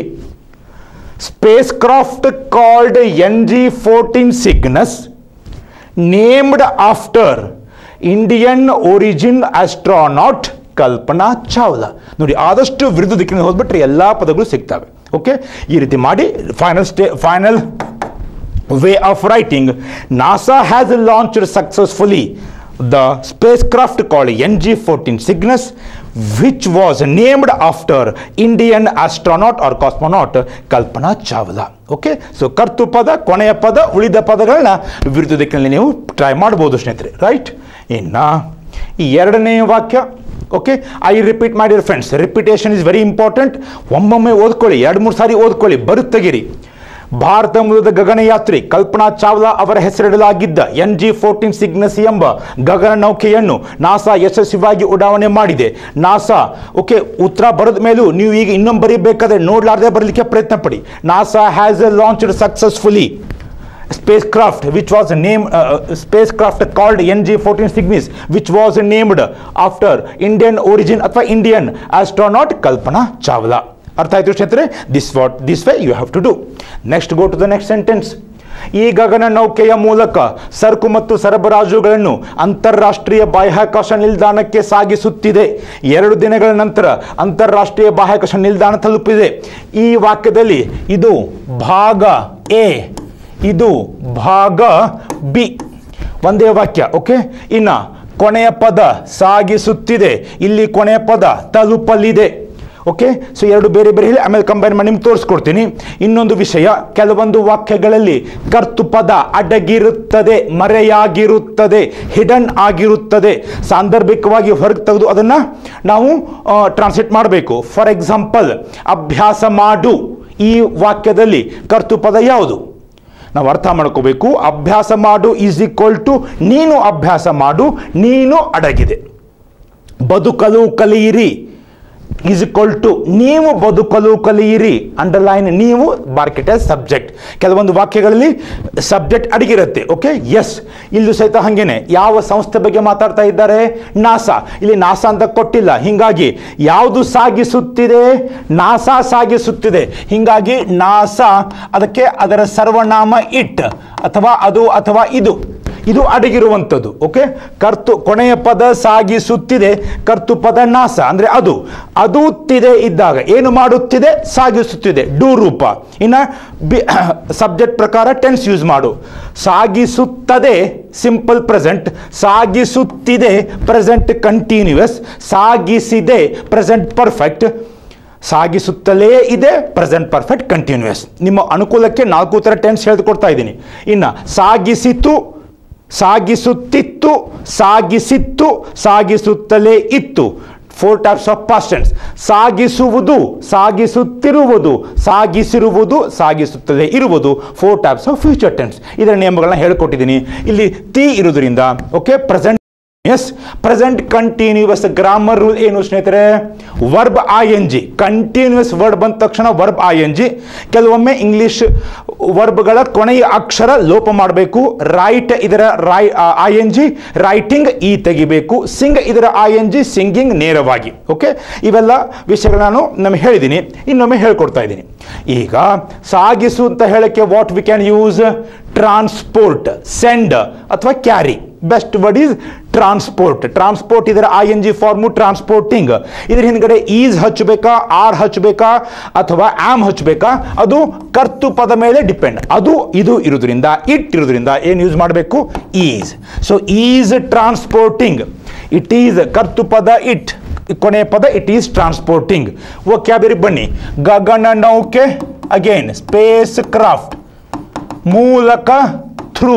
spacecraft called NG-14 Cygnus named after Indian origin astronaut Kalpana Chawla ನೋಡಿ ಆದಷ್ಟು ವಿರುದ್ಧ ದಿಕ್ಕಿನಲ್ಲಿ ಹೋಗ್ಬಿಟ್ರೆ ಎಲ್ಲ ಪದಗಳು ಸಿಗ್ತವೆ ಓಕೆ ಈ ರೀತಿ ಮಾಡಿ final stay final way of writing, NASA has launched successfully the spacecraft called NG-14 Cygnus, which was named after Indian astronaut or cosmonaut Kalpana Chawla okay so ಕರ್ತು ಪದ ಕೊನೆಯ ಪದ ಉಳಿದ ಪದಗಳನ್ನ ವಿರುದ್ಧ ದಿಕ್ಕಿನಲ್ಲಿ ನೀವು ಟ್ರೈ ಮಾಡ್ಬೋದು ಸ್ನೇಹಿತರೆ ರೈಟ್ ಇನ್ನು ಈ ಎರಡನೇ ವಾಕ್ಯ ಓಕೆ ಐ ರಿಪೀಟ್ ಮಾಡಿರೋ friends repetition is very important ಒಮ್ಮೊಮ್ಮೆ ಓದ್ಕೊಳ್ಳಿ ಎರಡು ಮೂರು ಸಾರಿ ಓದ್ಕೊಳ್ಳಿ ಬರುತ್ತಗಿರಿ ಭಾರತ ಮೂಲದ ಗಗನಯಾತ್ರಿ ಕಲ್ಪನಾ ಚಾವ್ಲಾ ಅವರ ಹೆಸರಿಡಲಾಗಿದ್ದ ಎನ್ ಜಿ ಫೋರ್ಟೀನ್ ಸಿಗ್ನಸ್ ಎಂಬ ಗಗನ ನೌಕೆಯನ್ನು ನಾಸಾ ಯಶಸ್ವಿಯಾಗಿ ಉಡಾವಣೆ ಮಾಡಿದೆ ನಾಸಾ ಓಕೆ ಉತ್ತರ ಬರೆದ ಮೇಲೂ ನೀವು ಈಗ ಇನ್ನೊಮ್ಮೆ ಬರೀಬೇಕಾದ್ರೆ ನೋಡ್ಲಾರ್ದೆ ಬರಲಿಕ್ಕೆ ಪ್ರಯತ್ನ ಪಡಿ NASA has launched successfully spacecraft which was named uh, uh, spacecraft called NG-14 Cygnus which was named after Indian origin ಅಥವಾ Indian astronaut ಕಲ್ಪನಾ ಚಾವ್ಲಾ ಅರ್ಥ ಆಯ್ತು ಸ್ನೇಹಿತರೆ this what this way you have to do next go to the next sentence ಈ ಗಗನ ನೌಕೆಯ ಮೂಲಕ ಸರಕು ಮತ್ತು ಸರಬರಾಜುಗಳನ್ನು ಅಂತಾರಾಷ್ಟ್ರೀಯ ಬಾಹ್ಯಾಕಾಶ ನಿಲ್ದಾಣಕ್ಕೆ ಸಾಗಿಸುತ್ತಿದೆ ಎರಡು ದಿನಗಳ ನಂತರ ಅಂತಾರಾಷ್ಟ್ರೀಯ ಬಾಹ್ಯಾಕಾಶ ನಿಲ್ದಾಣ ತಲುಪಿದೆ ಈ ವಾಕ್ಯದಲ್ಲಿ ಇದು ಭಾಗ ಎ ಇದು ಭಾಗ ಬಿ ಒಂದೇ ವಾಕ್ಯ ಓಕೆ ಇನ್ನ ಕೊನೆಯ ಪದ ಸಾಗಿಸುತ್ತಿದೆ ಇಲ್ಲಿ ಕೊನೆಯ ಪದ ತಲುಪಲಿದೆ ಓಕೆ ಸೊ ಎರಡು ಬೇರೆ ಬೇರೆ ಹೇಳಿ ಆಮೇಲೆ ಕಂಬೈನ್ ಮಾಡಿ ನಿಮ್ಗೆ ತೋರಿಸ್ಕೊಡ್ತೀನಿ ಇನ್ನೊಂದು ವಿಷಯ ಕೆಲವೊಂದು ವಾಕ್ಯಗಳಲ್ಲಿ ಕರ್ತುಪದ ಅಡಗಿರುತ್ತದೆ ಮರೆಯಾಗಿರುತ್ತದೆ ಹಿಡನ್ ಆಗಿರುತ್ತದೆ ಸಾಂದರ್ಭಿಕವಾಗಿ ಹೊರಗೆ ತೆಗೆದು ಅದನ್ನು ನಾವು ಟ್ರಾನ್ಸ್ಲೇಟ್ ಮಾಡಬೇಕು ಫಾರ್ ಎಕ್ಸಾಂಪಲ್ ಅಭ್ಯಾಸ ಮಾಡು ಈ ವಾಕ್ಯದಲ್ಲಿ ಕರ್ತುಪದ ಯಾವುದು ನಾವು ಅರ್ಥ ಮಾಡ್ಕೋಬೇಕು ಅಭ್ಯಾಸ ಮಾಡು ಈಸ್ ಈಕ್ವಲ್ ಟು ನೀನು ಅಭ್ಯಾಸ ಮಾಡು ನೀನು ಅಡಗಿದೆ ಬದುಕಲು ಕಲಿಯಿರಿ ಈಸ್ ಇಕ್ವಲ್ ಟು ನೀವು ಬದುಕಲು ಕಲಿಯಿರಿ ಅಂಡರ್ಲೈನ್ ನೀವು ಮಾರ್ಕೆಟ್ ಸಬ್ಜೆಕ್ಟ್ ಕೆಲವೊಂದು ವಾಕ್ಯಗಳಲ್ಲಿ ಸಬ್ಜೆಕ್ಟ್ ಅಡಗಿರುತ್ತೆ ಓಕೆ ಎಸ್ ಇಲ್ಲೂ ಸಹಿತ ಹಾಗೇನೆ ಯಾವ ಸಂಸ್ಥೆ ಬಗ್ಗೆ ಮಾತಾಡ್ತಾ ಇದ್ದಾರೆ ನಾಸಾ ಇಲ್ಲಿ ನಾಸಾ ಅಂತ ಕೊಟ್ಟಿಲ್ಲ ಹಿಂಗಾಗಿ ಯಾವುದು ಸಾಗಿಸುತ್ತಿದೆ ನಾಸಾ ಸಾಗಿಸುತ್ತಿದೆ ಹಿಂಗಾಗಿ ನಾಸಾ ಅದಕ್ಕೆ ಅದರ ಸರ್ವನಾಮ ಇಟ್ ಅಥವಾ ಅದು ಅಥವಾ ಇದು ಇದು ಅಡಗಿರುವಂಥದ್ದು ಓಕೆ ಕರ್ತು ಕೊನೆಯ ಪದ ಸಾಗಿಸುತ್ತಿದೆ ಕರ್ತು ಪದ ನಾಸ ಅಂದ್ರೆ ಅದು ಅದು ತಿದೆ ಇದ್ದಾಗ ಏನು ಮಾಡುತ್ತಿದೆ ಸಾಗಿಸುತ್ತಿದೆ ಡೂ ರೂಪ ಇನ್ನ ಬಿ ಸಬ್ಜೆಕ್ಟ್ ಪ್ರಕಾರ ಟೆನ್ಸ್ ಯೂಸ್ ಮಾಡು ಸಾಗಿಸುತ್ತದೆ ಸಿಂಪಲ್ ಪ್ರೆಸೆಂಟ್ ಸಾಗಿಸುತ್ತಿದೆ ಪ್ರೆಸೆಂಟ್ ಕಂಟಿನ್ಯೂಯಸ್ ಸಾಗಿಸಿದೆ ಪ್ರೆಸೆಂಟ್ ಪರ್ಫೆಕ್ಟ್ ಸಾಗಿಸುತ್ತಲೇ ಇದೆ ಪ್ರೆಸೆಂಟ್ ಪರ್ಫೆಕ್ಟ್ ಕಂಟಿನ್ಯೂಯಸ್ ನಿಮ್ಮ ಅನುಕೂಲಕ್ಕೆ ನಾಲ್ಕು ಥರ ಟೆನ್ಸ್ ಹೇಳ್ಕೊಡ್ತಾ ಇದ್ದೀನಿ ಇನ್ನು ಸಾಗಿಸಿತು ಸಾಗಿಸುತ್ತಿತ್ತು ಸಾಗಿಸಿತ್ತು ಸಾಗಿಸುತ್ತಲೇ ಇತ್ತು ಫೋರ್ ಟೈಪ್ಸ್ ಆಫ್ ಪಾಸ್ಟೆನ್ಸ್ ಸಾಗಿಸುವುದು ಸಾಗಿಸುತ್ತಿರುವುದು ಸಾಗಿಸಿರುವುದು ಸಾಗಿಸುತ್ತದೆ ಇರುವುದು four types of future tense ಇದರ ನಿಯಮಗಳನ್ನ ಹೇಳ್ಕೊಟ್ಟಿದ್ದೀನಿ ಇಲ್ಲಿ ತಿ ಇರುವುದರಿಂದ okay present yes present continuous grammar rule ಏನು ಸ್ನೇಹಿತರೆ verb I N G continuous word ಬಂದ ತಕ್ಷಣ ವರ್ಬ್ ಐ ಎನ್ ಜಿ ಕೆಲವೊಮ್ಮೆ ಇಂಗ್ಲಿಷ್ ವರ್ಬ್ಗಳ ಕೊನೆಯ ಅಕ್ಷರ ಲೋಪ ಮಾಡಬೇಕು ರೈಟ್ ಇದರ write I N G writing ಈ ತೆಗಿಬೇಕು ಸಿಂಗ್ ಇದರ ಐ ಎನ್ ಜಿ ಸಿಂಗಿಂಗ್ ನೇರವಾಗಿ ಓಕೆ ಇವೆಲ್ಲ ವಿಷಯಗಳು ನಾನು ನಮಗೆ ಹೇಳಿದ್ದೀನಿ ಇನ್ನೊಮ್ಮೆ ಹೇಳ್ಕೊಡ್ತಾ ಇದ್ದೀನಿ ಈಗ ಸಾಗಿಸು ಅಂತ ಹೇಳಕ್ಕೆ what we can use transport send ಅಥವಾ carry best word is transport transport ಇದರ I N G form transporting ಇದ್ರ ಹಿಂದ್ಗಡೆ ಈಸ್ ಹಚ್ಚಬೇಕಾ ಆರ್ ಹಚ್ಚಬೇಕಾ ಅಥವಾ ಆಮ್ ಹಚ್ಚಬೇಕಾ ಅದು ಕರ್ತು ಪದ ಮೇಲೆ ಡಿಪೆಂಡ್ ಅದು ಇದು ಇರೋದ್ರಿಂದ ಇಟ್ ಇರೋದ್ರಿಂದ ಏನು ಯೂಸ್ ಮಾಡಬೇಕು is so is transporting it is ಕರ್ತು ಪದ ಇಟ್ ಕೊನೆಯ ಪದ ಇಟ್ ಈಸ್ ಟ್ರಾನ್ಸ್ಪೋರ್ಟಿಂಗ್ ವೊಕ್ಯಾಬರಿ ಬನ್ನಿ ಗಗನ ನೌಕೆ ಅಗೇನ್ ಸ್ಪೇಸ್ ಕ್ರಾಫ್ಟ್ ಮೂಲಕ ಥ್ರೂ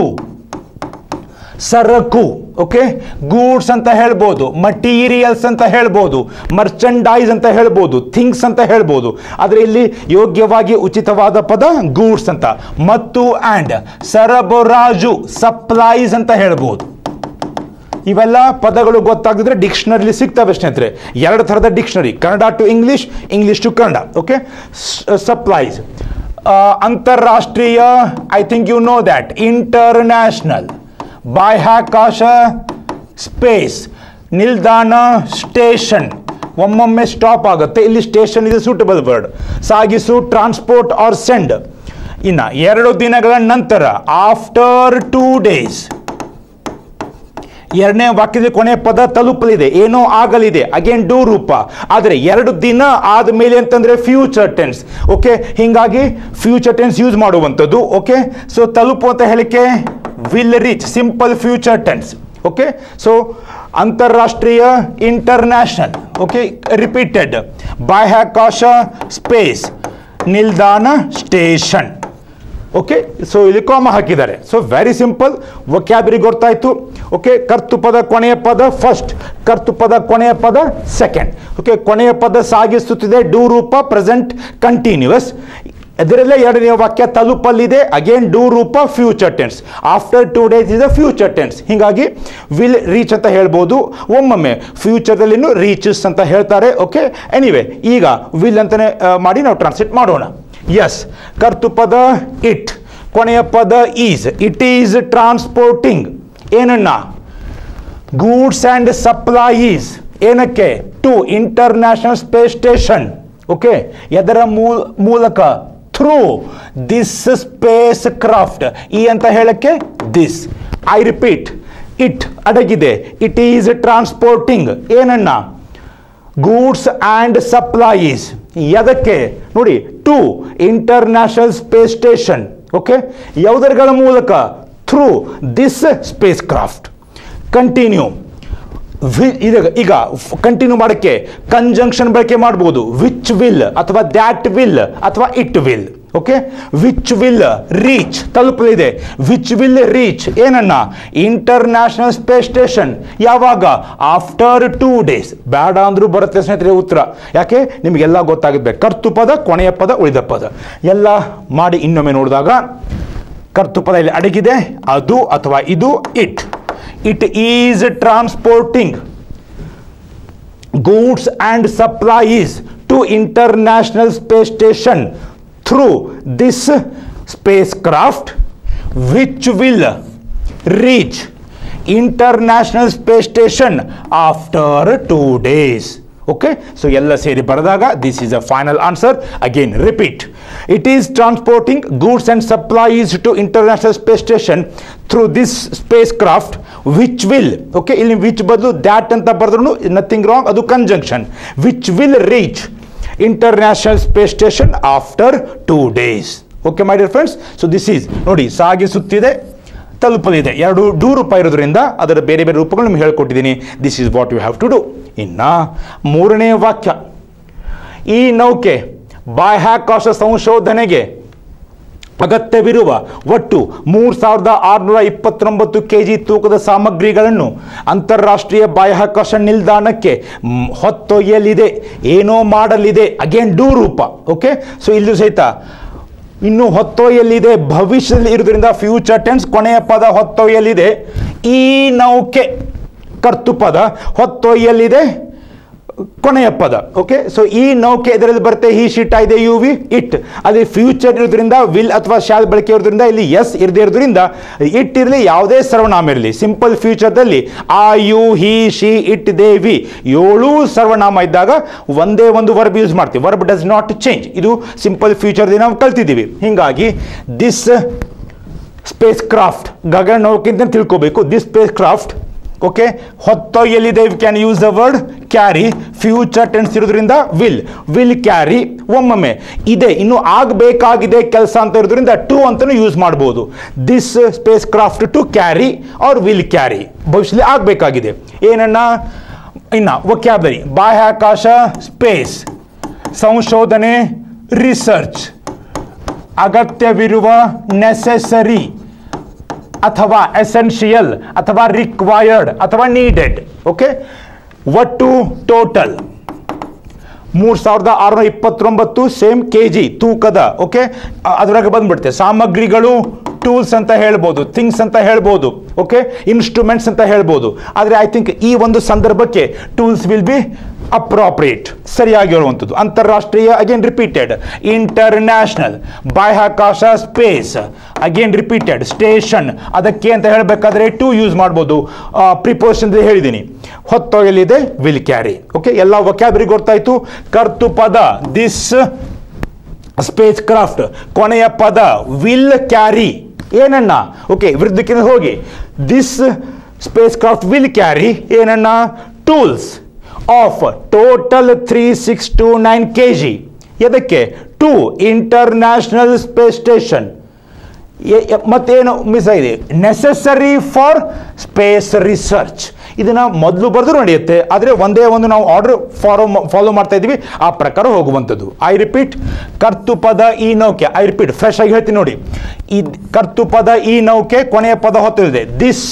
ಸರಕು ಓಕೆ ಗೂಡ್ಸ್ ಅಂತ ಹೇಳ್ಬೋದು ಮಟೀರಿಯಲ್ಸ್ ಅಂತ ಹೇಳ್ಬೋದು ಮರ್ಚಂಡೈಸ್ ಅಂತ ಹೇಳ್ಬೋದು ಥಿಂಗ್ಸ್ ಅಂತ ಹೇಳ್ಬೋದು ಆದರೆ ಇಲ್ಲಿ ಯೋಗ್ಯವಾಗಿ ಉಚಿತವಾದ ಪದ ಗೂಡ್ಸ್ ಅಂತ ಮತ್ತು ಆ್ಯಂಡ್ ಸರಬರಾಜು ಸಪ್ಲೈಸ್ ಅಂತ ಹೇಳ್ಬೋದು ಇವೆಲ್ಲ ಪದಗಳು ಗೊತ್ತಾಗಿದ್ರೆ ಡಿಕ್ಷನರಿಲಿ ಸಿಗ್ತವೆ ಸ್ನೇಹಿತರೆ ಎರಡು ಥರದ dictionary Kannada to English English to Kannada okay supplies ಅಂತಾರಾಷ್ಟ್ರೀಯ I think you know that international ಬಾಹ್ಯಾಕಾಶ ಸ್ಪೇಸ್ ನಿಲ್ದಾಣ ಸ್ಟೇಷನ್ ಒಮ್ಮೊಮ್ಮೆ ಸ್ಟಾಪ್ ಆಗುತ್ತೆ ಇಲ್ಲಿ ಸ್ಟೇಷನ್ ಇದೆ ಸೂಟಬಲ್ ವರ್ಡ್ ಸಾಗಿಸು ಟ್ರಾನ್ಸ್ಪೋರ್ಟ್ ಆರ್ ಸೆಂಡ್ ಇನ್ನು ಎರಡು ದಿನಗಳ ನಂತರ ಆಫ್ಟರ್ ಟೂ ಡೇಸ್ ಎರಡನೇ ವಾಕ್ಯದ ಕೊನೆ ಪದ ತಲುಪಲಿದೆ ಏನೋ ಆಗಲಿದೆ ಅಗೇನ್ ಡೂ ರೂಪ ಆದರೆ ಎರಡು ದಿನ ಆದಮೇಲೆ ಅಂತಂದ್ರೆ ಫ್ಯೂಚರ್ ಟೆನ್ಸ್ ಓಕೆ ಹಿಂಗಾಗಿ ಫ್ಯೂಚರ್ ಟೆನ್ಸ್ ಯೂಸ್ ಮಾಡುವಂಥದ್ದು ಓಕೆ ಸೊ ತಲುಪು ಅಂತ ಹೇಳಿಕೆ will reach simple future tense okay so ಅಂತಾರಾಷ್ಟ್ರೀಯ ಇಂಟರ್ನ್ಯಾಷನಲ್ ಓಕೆ ರಿಪೀಟೆಡ್ ಬಾಹ್ಯಾಕಾಶ ಸ್ಪೇಸ್ ನಿಲ್ದಾಣ ಸ್ಟೇಷನ್ ಓಕೆ ಸೊ ಇಲ್ಲಿ ಕಾಮ ಹಾಕಿದ್ದಾರೆ ಸೊ ವೆರಿ ಸಿಂಪಲ್ ವೊಕ್ಯಾಬರಿ ಗೊತ್ತಾಯ್ತು ಓಕೆ ಕರ್ತು ಪದ ಕೊನೆಯ ಪದ ಫಸ್ಟ್ ಕರ್ತು ಪದ ಕೊನೆಯ ಪದ ಸೆಕೆಂಡ್ ಓಕೆ ಕೊನೆಯ ಪದ ಸಾಗಿಸುತ್ತಿದೆ ಡೂ ರೂಪ ಪ್ರೆಸೆಂಟ್ ಕಂಟಿನ್ಯೂಸ್ ಇದರಲ್ಲೇ ಎರಡನೇ ವಾಕ್ಯ ತಲುಪಲ್ಲಿದೆ ಅಗೇನ್ ಡೂ ರೂಪ future tense after two days is a future tense ಹೀಗಾಗಿ ವಿಲ್ ರೀಚ್ ಅಂತ ಹೇಳ್ಬೋದು ಒಮ್ಮೊಮ್ಮೆ ಫ್ಯೂಚರ್ದಲ್ಲಿನೂ ರೀಚಸ್ ಅಂತ ಹೇಳ್ತಾರೆ ಓಕೆ ಎನಿವೆ ಈಗ ವಿಲ್ ಅಂತಲೇ ಆ, ಮಾಡಿ ನಾವು ಟ್ರಾನ್ಸ್ಲೇಟ್ ಮಾಡೋಣ ಎಸ್ ಕರ್ತು ಪದ ಇಟ್ ಕೊನೆಯ ಪದ ಈಸ್ ಇಟ್ ಈಸ್ ಟ್ರಾನ್ಸ್ಪೋರ್ಟಿಂಗ್ ಏನನ್ನ ಗೂಡ್ಸ್ ಆ್ಯಂಡ್ ಸಪ್ಲೈಸ್ ಏನಕ್ಕೆ to international space station okay ಎದರ ಮೂಲ ಮೂಲಕ ಥ್ರೂ ದಿಸ್ ಸ್ಪೇಸ್ ಕ್ರಾಫ್ಟ್ ಈ ಅಂತ ಹೇಳಕ್ಕೆ ದಿಸ್ ಐ ರಿಪೀಟ್ ಇಟ್ ಅಡಗಿದೆ ಇಟ್ ಈಸ್ ಟ್ರಾನ್ಸ್ಪೋರ್ಟಿಂಗ್ ಏನನ್ನ ಗೂಡ್ಸ್ ಆ್ಯಂಡ್ ಸಪ್ಲೈಸ್ ಎದಕ್ಕೆ ನೋಡಿ to international space station okay ಯಾವುದರಗಳ ಮೂಲಕ through this spacecraft continue ವಿ- ಈಗ ಈಗ ಕಂಟಿನ್ಯೂ ಮಾಡೋಕ್ಕೆ ಕಂಜಂಕ್ಷನ್ ಬಳಕೆ ಮಾಡ್ಬೋದು ವಿಚ್ ವಿಲ್ ಅಥವಾ ದ್ಯಾಟ್ ವಿಲ್ ಅಥವಾ it will okay which will reach ತಲುಪಲಿದೆ ವಿಚ್ ವಿಲ್ ರೀಚ್ ಏನನ್ನ ಇಂಟರ್ನ್ಯಾಷನಲ್ ಸ್ಪೇಸ್ ಸ್ಟೇಷನ್ ಯಾವಾಗ ಆಫ್ಟರ್ ಟೂ ಡೇಸ್ ಬೇಡ ಅಂದ್ರೂ ಬರುತ್ತೆ ಸ್ನೇಹಿತರೆ ಉತ್ತರ ಯಾಕೆ ನಿಮಗೆಲ್ಲ ಗೊತ್ತಾಗುತ್ತೆ ಕರ್ತು ಪದ ಕೊನೆಯ ಪದ ಉಳಿದ ಪದ ಎಲ್ಲ ಮಾಡಿ ಇನ್ನೊಮ್ಮೆ ನೋಡಿದಾಗ ಕರ್ತು ಪದ ಇಲ್ಲಿ ಅಡಗಿದೆ ಅದು ಅಥವಾ ಇದು it it is transporting goods and supplies to international space station through this spacecraft which will reach international space station after 2 days okay so ಎಲ್ಲ ಸೇರಿ ಬರೆದಾಗ this is a final answer again repeat it is transporting goods and supplies to international space station through this spacecraft which will okay ಇಲ್ಲಿ ವಿಚ್ ಬದಲು ದ್ಯಾಟ್ ಅಂತ ಬರೆದ್ರು ನಥಿಂಗ್ ರಾಂಗ್ ಅದು conjunction which will reach international space station after two days okay my dear friends so this is ನೋಡಿ ಸಾಗಿಸುತ್ತಿದೆ ತಲುಪಲಿದೆ ಎರಡು ಡೂ ರೂಪ ಇರೋದ್ರಿಂದ ಅದರ ಬೇರೆ ಬೇರೆ ರೂಪಗಳು ನಿಮ್ಗೆ ಹೇಳ್ಕೊಟ್ಟಿದ್ದೀನಿ this is what you have to do ಇನ್ನು ಮೂರನೇ ವಾಕ್ಯ ಈ ನೌಕೆ ಬಾಹ್ಯಾಕಾಶ ಸಂಶೋಧನೆಗೆ ಅಗತ್ಯವಿರುವ ಒಟ್ಟು ಮೂರು ಸಾವಿರದ ಆರುನೂರ ಇಪ್ಪತ್ತೊಂಬತ್ತು ಕೆ ಜಿ ತೂಕದ ಸಾಮಗ್ರಿಗಳನ್ನು ಅಂತಾರಾಷ್ಟ್ರೀಯ ಬಾಹ್ಯಾಕಾಶ ನಿಲ್ದಾಣಕ್ಕೆ ಮ್, ಹೊತ್ತೊಯ್ಯಲಿದೆ ಏನೋ ಮಾಡಲಿದೆ ಅಗೇನ್ ಡೂ ರೂಪ ಓಕೆ ಸೊ ಇಲ್ಲೂ ಸಹಿತ ಇನ್ನು ಹೊತ್ತೊಯ್ಯಲಿದೆ ಭವಿಷ್ಯದಲ್ಲಿ ಇರೋದ್ರಿಂದ ಫ್ಯೂಚರ್ ಟೆನ್ಸ್ ಕೊನೆಯ ಪದ ಹೊತ್ತೊಯ್ಯಲಿದೆ ಈ ನೌಕೆ ಕರ್ತು ಪದ ಹೊತ್ತೊಯ್ಯಲಿದೆ ಕೊನೆಯ ಪದ ಓಕೆ ಸೊ ಈ ನೌಕೆ ಇದರಲ್ಲಿ ಬರುತ್ತೆ ಹಿ ಶಿಟ್ ಇದೆ ಯು ವಿ ಇಟ್ ಅಲ್ಲಿ ಫ್ಯೂಚರ್ ಇರೋದ್ರಿಂದ ವಿಲ್ ಅಥವಾ ಶಾಲ್ ಬಳಕೆ ಇರೋದ್ರಿಂದ ಇಲ್ಲಿ ಎಸ್ ಇರದೇ ಇರೋದ್ರಿಂದ ಇಟ್ ಇರಲಿ ಯಾವುದೇ ಸರ್ವನಾಮ ಇರಲಿ ಸಿಂಪಲ್ ಫ್ಯೂಚರ್ದಲ್ಲಿ ಆ you he she it they we ಏಳು ಸರ್ವನಾಮ ಇದ್ದಾಗ ಒಂದೇ ಒಂದು ವರ್ಬ್ ಯೂಸ್ ಮಾಡ್ತೀವಿ ವರ್ಬ್ ಡಸ್ ನಾಟ್ ಚೇಂಜ್ ಇದು ಸಿಂಪಲ್ ಫ್ಯೂಚರ್ದಲ್ಲಿ ನಾವು ಕಲ್ತಿದ್ದೀವಿ ಹೀಗಾಗಿ ದಿಸ್ ಸ್ಪೇಸ್ ಕ್ರಾಫ್ಟ್ ಗಗನನೌಕೆ ಅಂತ ತಿಳ್ಕೋಬೇಕು ದಿಸ್ ಸ್ಪೇಸ್ ಕ್ರಾಫ್ಟ್ ಓಕೆ ಹೊತ್ತೊಯ್ಯಲಿದೆ can use the word carry future tense ಇರೋದ್ರಿಂದ ವಿಲ್ ವಿಲ್ ಕ್ಯಾರಿ ಒಮ್ಮೊಮ್ಮೆ ಇದೆ ಇನ್ನು ಆಗಬೇಕಾಗಿದೆ ಕೆಲಸ ಅಂತ ಇರೋದ್ರಿಂದ ಟು ಅಂತಲೂ ಯೂಸ್ ಮಾಡ್ಬೋದು this spacecraft to carry or will carry ಭವಿಷ್ಯದಲ್ಲಿ ಆಗಬೇಕಾಗಿದೆ ಏನನ್ನ ಇನ್ನು ವೊಕ್ಯಾಬರಿ ಬಾಹ್ಯಾಕಾಶ ಸ್ಪೇಸ್ ಸಂಶೋಧನೆ ರಿಸರ್ಚ್ ಅಗತ್ಯವಿರುವ ನೆಸೆಸರಿ ಅಥವಾ ಎಸೆನ್ಷಿಯಲ್ ಅಥವಾ ರಿಕ್ವೈರ್ಡ್ ಅಥವಾ ನೀಡೆಡ್ ಓಕೆ ಒಟ್ಟು ಟೋಟಲ್ ಮೂರು ಸಾವಿರದ ಆರುನೂರ ಇಪ್ಪತ್ತೊಂಬತ್ತು ಸೇಮ್ ಕೆ ಜಿ ತೂಕದ ಓಕೆ ಅದರಾಗ ಬಂದ್ಬಿಡುತ್ತೆ ಸಾಮಗ್ರಿಗಳು ಟೂಲ್ಸ್ ಅಂತ ಹೇಳ್ಬೋದು ಥಿಂಗ್ಸ್ ಅಂತ ಹೇಳ್ಬೋದು ಓಕೆ ಇನ್ಸ್ಟ್ರೂಮೆಂಟ್ಸ್ ಅಂತ ಹೇಳ್ಬೋದು ಆದರೆ ಐ ಥಿಂಕ್ ಈ ಒಂದು ಸಂದರ್ಭಕ್ಕೆ ಟೂಲ್ಸ್ ವಿಲ್ ಬಿ ಅಪ್ರಾಪ್ರಿಯೇಟ್ ಸರಿಯಾಗಿರುವಂಥದ್ದು ಅಂತಾರಾಷ್ಟ್ರೀಯ ಅಗೇನ್ ರಿಪೀಟೆಡ್ ಇಂಟರ್ನ್ಯಾಷನಲ್ ಬಾಹ್ಯಾಕಾಶ ಸ್ಪೇಸ್ ಅಗೇನ್ ರಿಪೀಟೆಡ್ ಸ್ಟೇಷನ್ ಅದಕ್ಕೆ ಅಂತ ಹೇಳಬೇಕಾದ್ರೆ ಟು ಯೂಸ್ ಮಾಡ್ಬೋದು ಪ್ರಿಪೋಷನ್ ಹೇಳಿದ್ದೀನಿ ಹೊತ್ತೊಯ್ಯಲಿದೆ ವಿಲ್ ಕ್ಯಾರಿ ಓಕೆ ಎಲ್ಲ ವೊಕ್ಯಾಬರಿ ಗೊತ್ತಾಯ್ತು ಕರ್ತು ಪದ ದಿಸ್ ಸ್ಪೇಸ್ ಕ್ರಾಫ್ಟ್ ಕೊನೆಯ ಪದ ವಿಲ್ ಕ್ಯಾರಿ ಏನನ್ನ ಓಕೆ ವೃದ್ಧಕ್ಕಿಂತ ಹೋಗಿ this spacecraft will carry ಏನನ್ನ tools of total three six two nine K G ಎದಕ್ಕೆ ಟು ಇಂಟರ್ನ್ಯಾಷನಲ್ ಸ್ಪೇಸ್ ಸ್ಟೇಷನ್ ಮತ್ತೇನು ಮಿಸ್ ಆಗಿದೆ ನೆಸೆಸರಿ ಫಾರ್ ಸ್ಪೇಸ್ ರಿಸರ್ಚ್ ಇದನ್ನ ಮೊದಲು ಬರೆದು ನಡೆಯುತ್ತೆ ಆದರೆ ಒಂದೇ ಒಂದು ನಾವು ಆರ್ಡರ್ ಫಾಲೋ ಫಾಲೋ ಮಾಡ್ತಾ ಇದ್ದೀವಿ ಆ ಪ್ರಕಾರ ಹೋಗುವಂಥದ್ದು ಐ ರಿಪೀಟ್ ಕರ್ತು ಪದ ಈ ನೌಕೆ ಐ ರಿಪೀಟ್ ಫ್ರೆಶ್ ಆಗಿ ಹೇಳ್ತೀನಿ ನೋಡಿ ಈ ಕರ್ತು ಪದ ಈ ನೌಕೆ ಕೊನೆಯ ಪದ ಹೊತ್ತಿದೆ this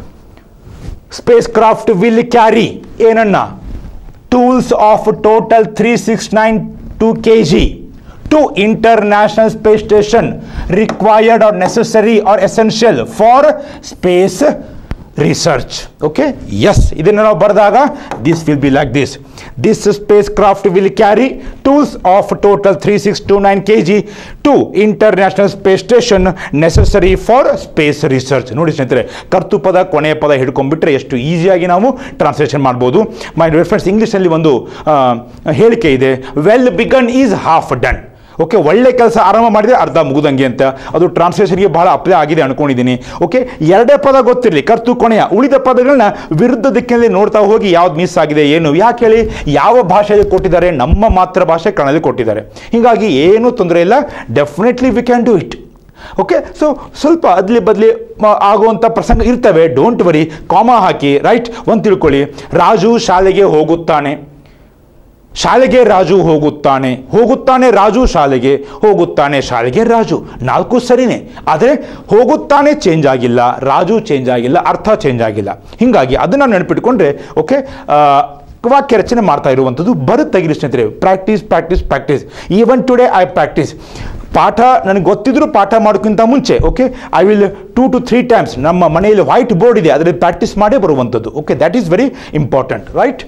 spacecraft will carry ಏನನ್ನ tools of total three six nine two K G to international space station required or necessary or essential for space research okay yes ಇದನ್ನು ನಾವು ಬರೆದಾಗ this will be like this this spacecraft will carry tools of total three six two nine K G to international space station necessary for space research ನೋಡಿ ಸ್ನೇಹಿತರೆ ಕರ್ತು ಪದ ಕೊನೆಯ ಪದ ಹಿಡ್ಕೊಂಡ್ಬಿಟ್ರೆ ಎಷ್ಟು ಈಸಿಯಾಗಿ ನಾವು ಟ್ರಾನ್ಸ್ಲೇಷನ್ ಮಾಡ್ಬೋದು ಮೈ ರೆಫರೆನ್ಸ್ ಇಂಗ್ಲೀಷಲ್ಲಿ ಒಂದು ಆ, ಹೇಳಿಕೆ ಇದೆ well begun is half done okay ಒಳ್ಳೆ ಕೆಲಸ ಆರಂಭ ಮಾಡಿದರೆ ಅರ್ಧ ಮುಗುದಂಗೆ ಅಂತ ಅದು ಟ್ರಾನ್ಸ್ಲೇಷನ್ಗೆ ಬಹಳ ಅಪ್ಲೈ ಆಗಿದೆ ಅನ್ಕೊಂಡಿದ್ದೀನಿ ಓಕೆ ಎರಡೇ ಪದ ಗೊತ್ತಿರಲಿ ಕರ್ತು ಕೊನೆಯ ಉಳಿದ ಪದಗಳನ್ನ ವಿರುದ್ಧ ದಿಕ್ಕಿನಲ್ಲಿ ನೋಡ್ತಾ ಹೋಗಿ ಯಾವ್ದು ಮಿಸ್ ಆಗಿದೆ ಏನು ಯಾಕೆ ಹೇಳಿ ಯಾವ ಭಾಷೆಯಲ್ಲಿ ಕೊಟ್ಟಿದ್ದಾರೆ ನಮ್ಮ ಮಾತೃ ಭಾಷೆ ಕನ್ನಡದಲ್ಲಿ ಕೊಟ್ಟಿದ್ದಾರೆ ಹೀಗಾಗಿ ಏನೂ ತೊಂದರೆ ಇಲ್ಲ definitely we can do it okay so ಸ್ವಲ್ಪ ಅದ್ಲಿ ಬದಲಿ ಆಗುವಂಥ ಪ್ರಸಂಗ ಇರ್ತವೆ ಡೋಂಟ್ ವರಿ ಕಾಮ ಹಾಕಿ ರೈಟ್ ಒಂದು ತಿಳ್ಕೊಳ್ಳಿ ರಾಜು ಶಾಲೆಗೆ ಹೋಗುತ್ತಾನೆ ಶಾಲೆಗೆ ರಾಜು ಹೋಗುತ್ತಾನೆ ಹೋಗುತ್ತಾನೆ ರಾಜು ಶಾಲೆಗೆ ಹೋಗುತ್ತಾನೆ ಶಾಲೆಗೆ ರಾಜು ನಾಲ್ಕು ಸರಿನೇ ಆದರೆ ಹೋಗುತ್ತಾನೆ ಚೇಂಜ್ ಆಗಿಲ್ಲ ರಾಜು ಚೇಂಜ್ ಆಗಿಲ್ಲ ಅರ್ಥ ಚೇಂಜ್ ಆಗಿಲ್ಲ ಹೀಗಾಗಿ ಅದನ್ನು ನೆನಪಿಟ್ಕೊಂಡ್ರೆ ಓಕೆ ವಾಕ್ಯ ರಚನೆ ಮಾಡ್ತಾ ಇರುವಂಥದ್ದು ಬರುತ್ತಾಗಿರಿ ಸ್ನೇಹಿತರೆ practice practice practice even today I practice ಪಾಠ ನನಗೆ ಗೊತ್ತಿದ್ರು ಪಾಠ ಮಾಡೋಕ್ಕಿಂತ ಮುಂಚೆ okay I will two to three times ನಮ್ಮ ಮನೆಯಲ್ಲಿ ವೈಟ್ ಬೋರ್ಡ್ ಇದೆ ಅದರಲ್ಲಿ ಪ್ರಾಕ್ಟೀಸ್ ಮಾಡೇ ಬರುವಂಥದ್ದು okay that is very important right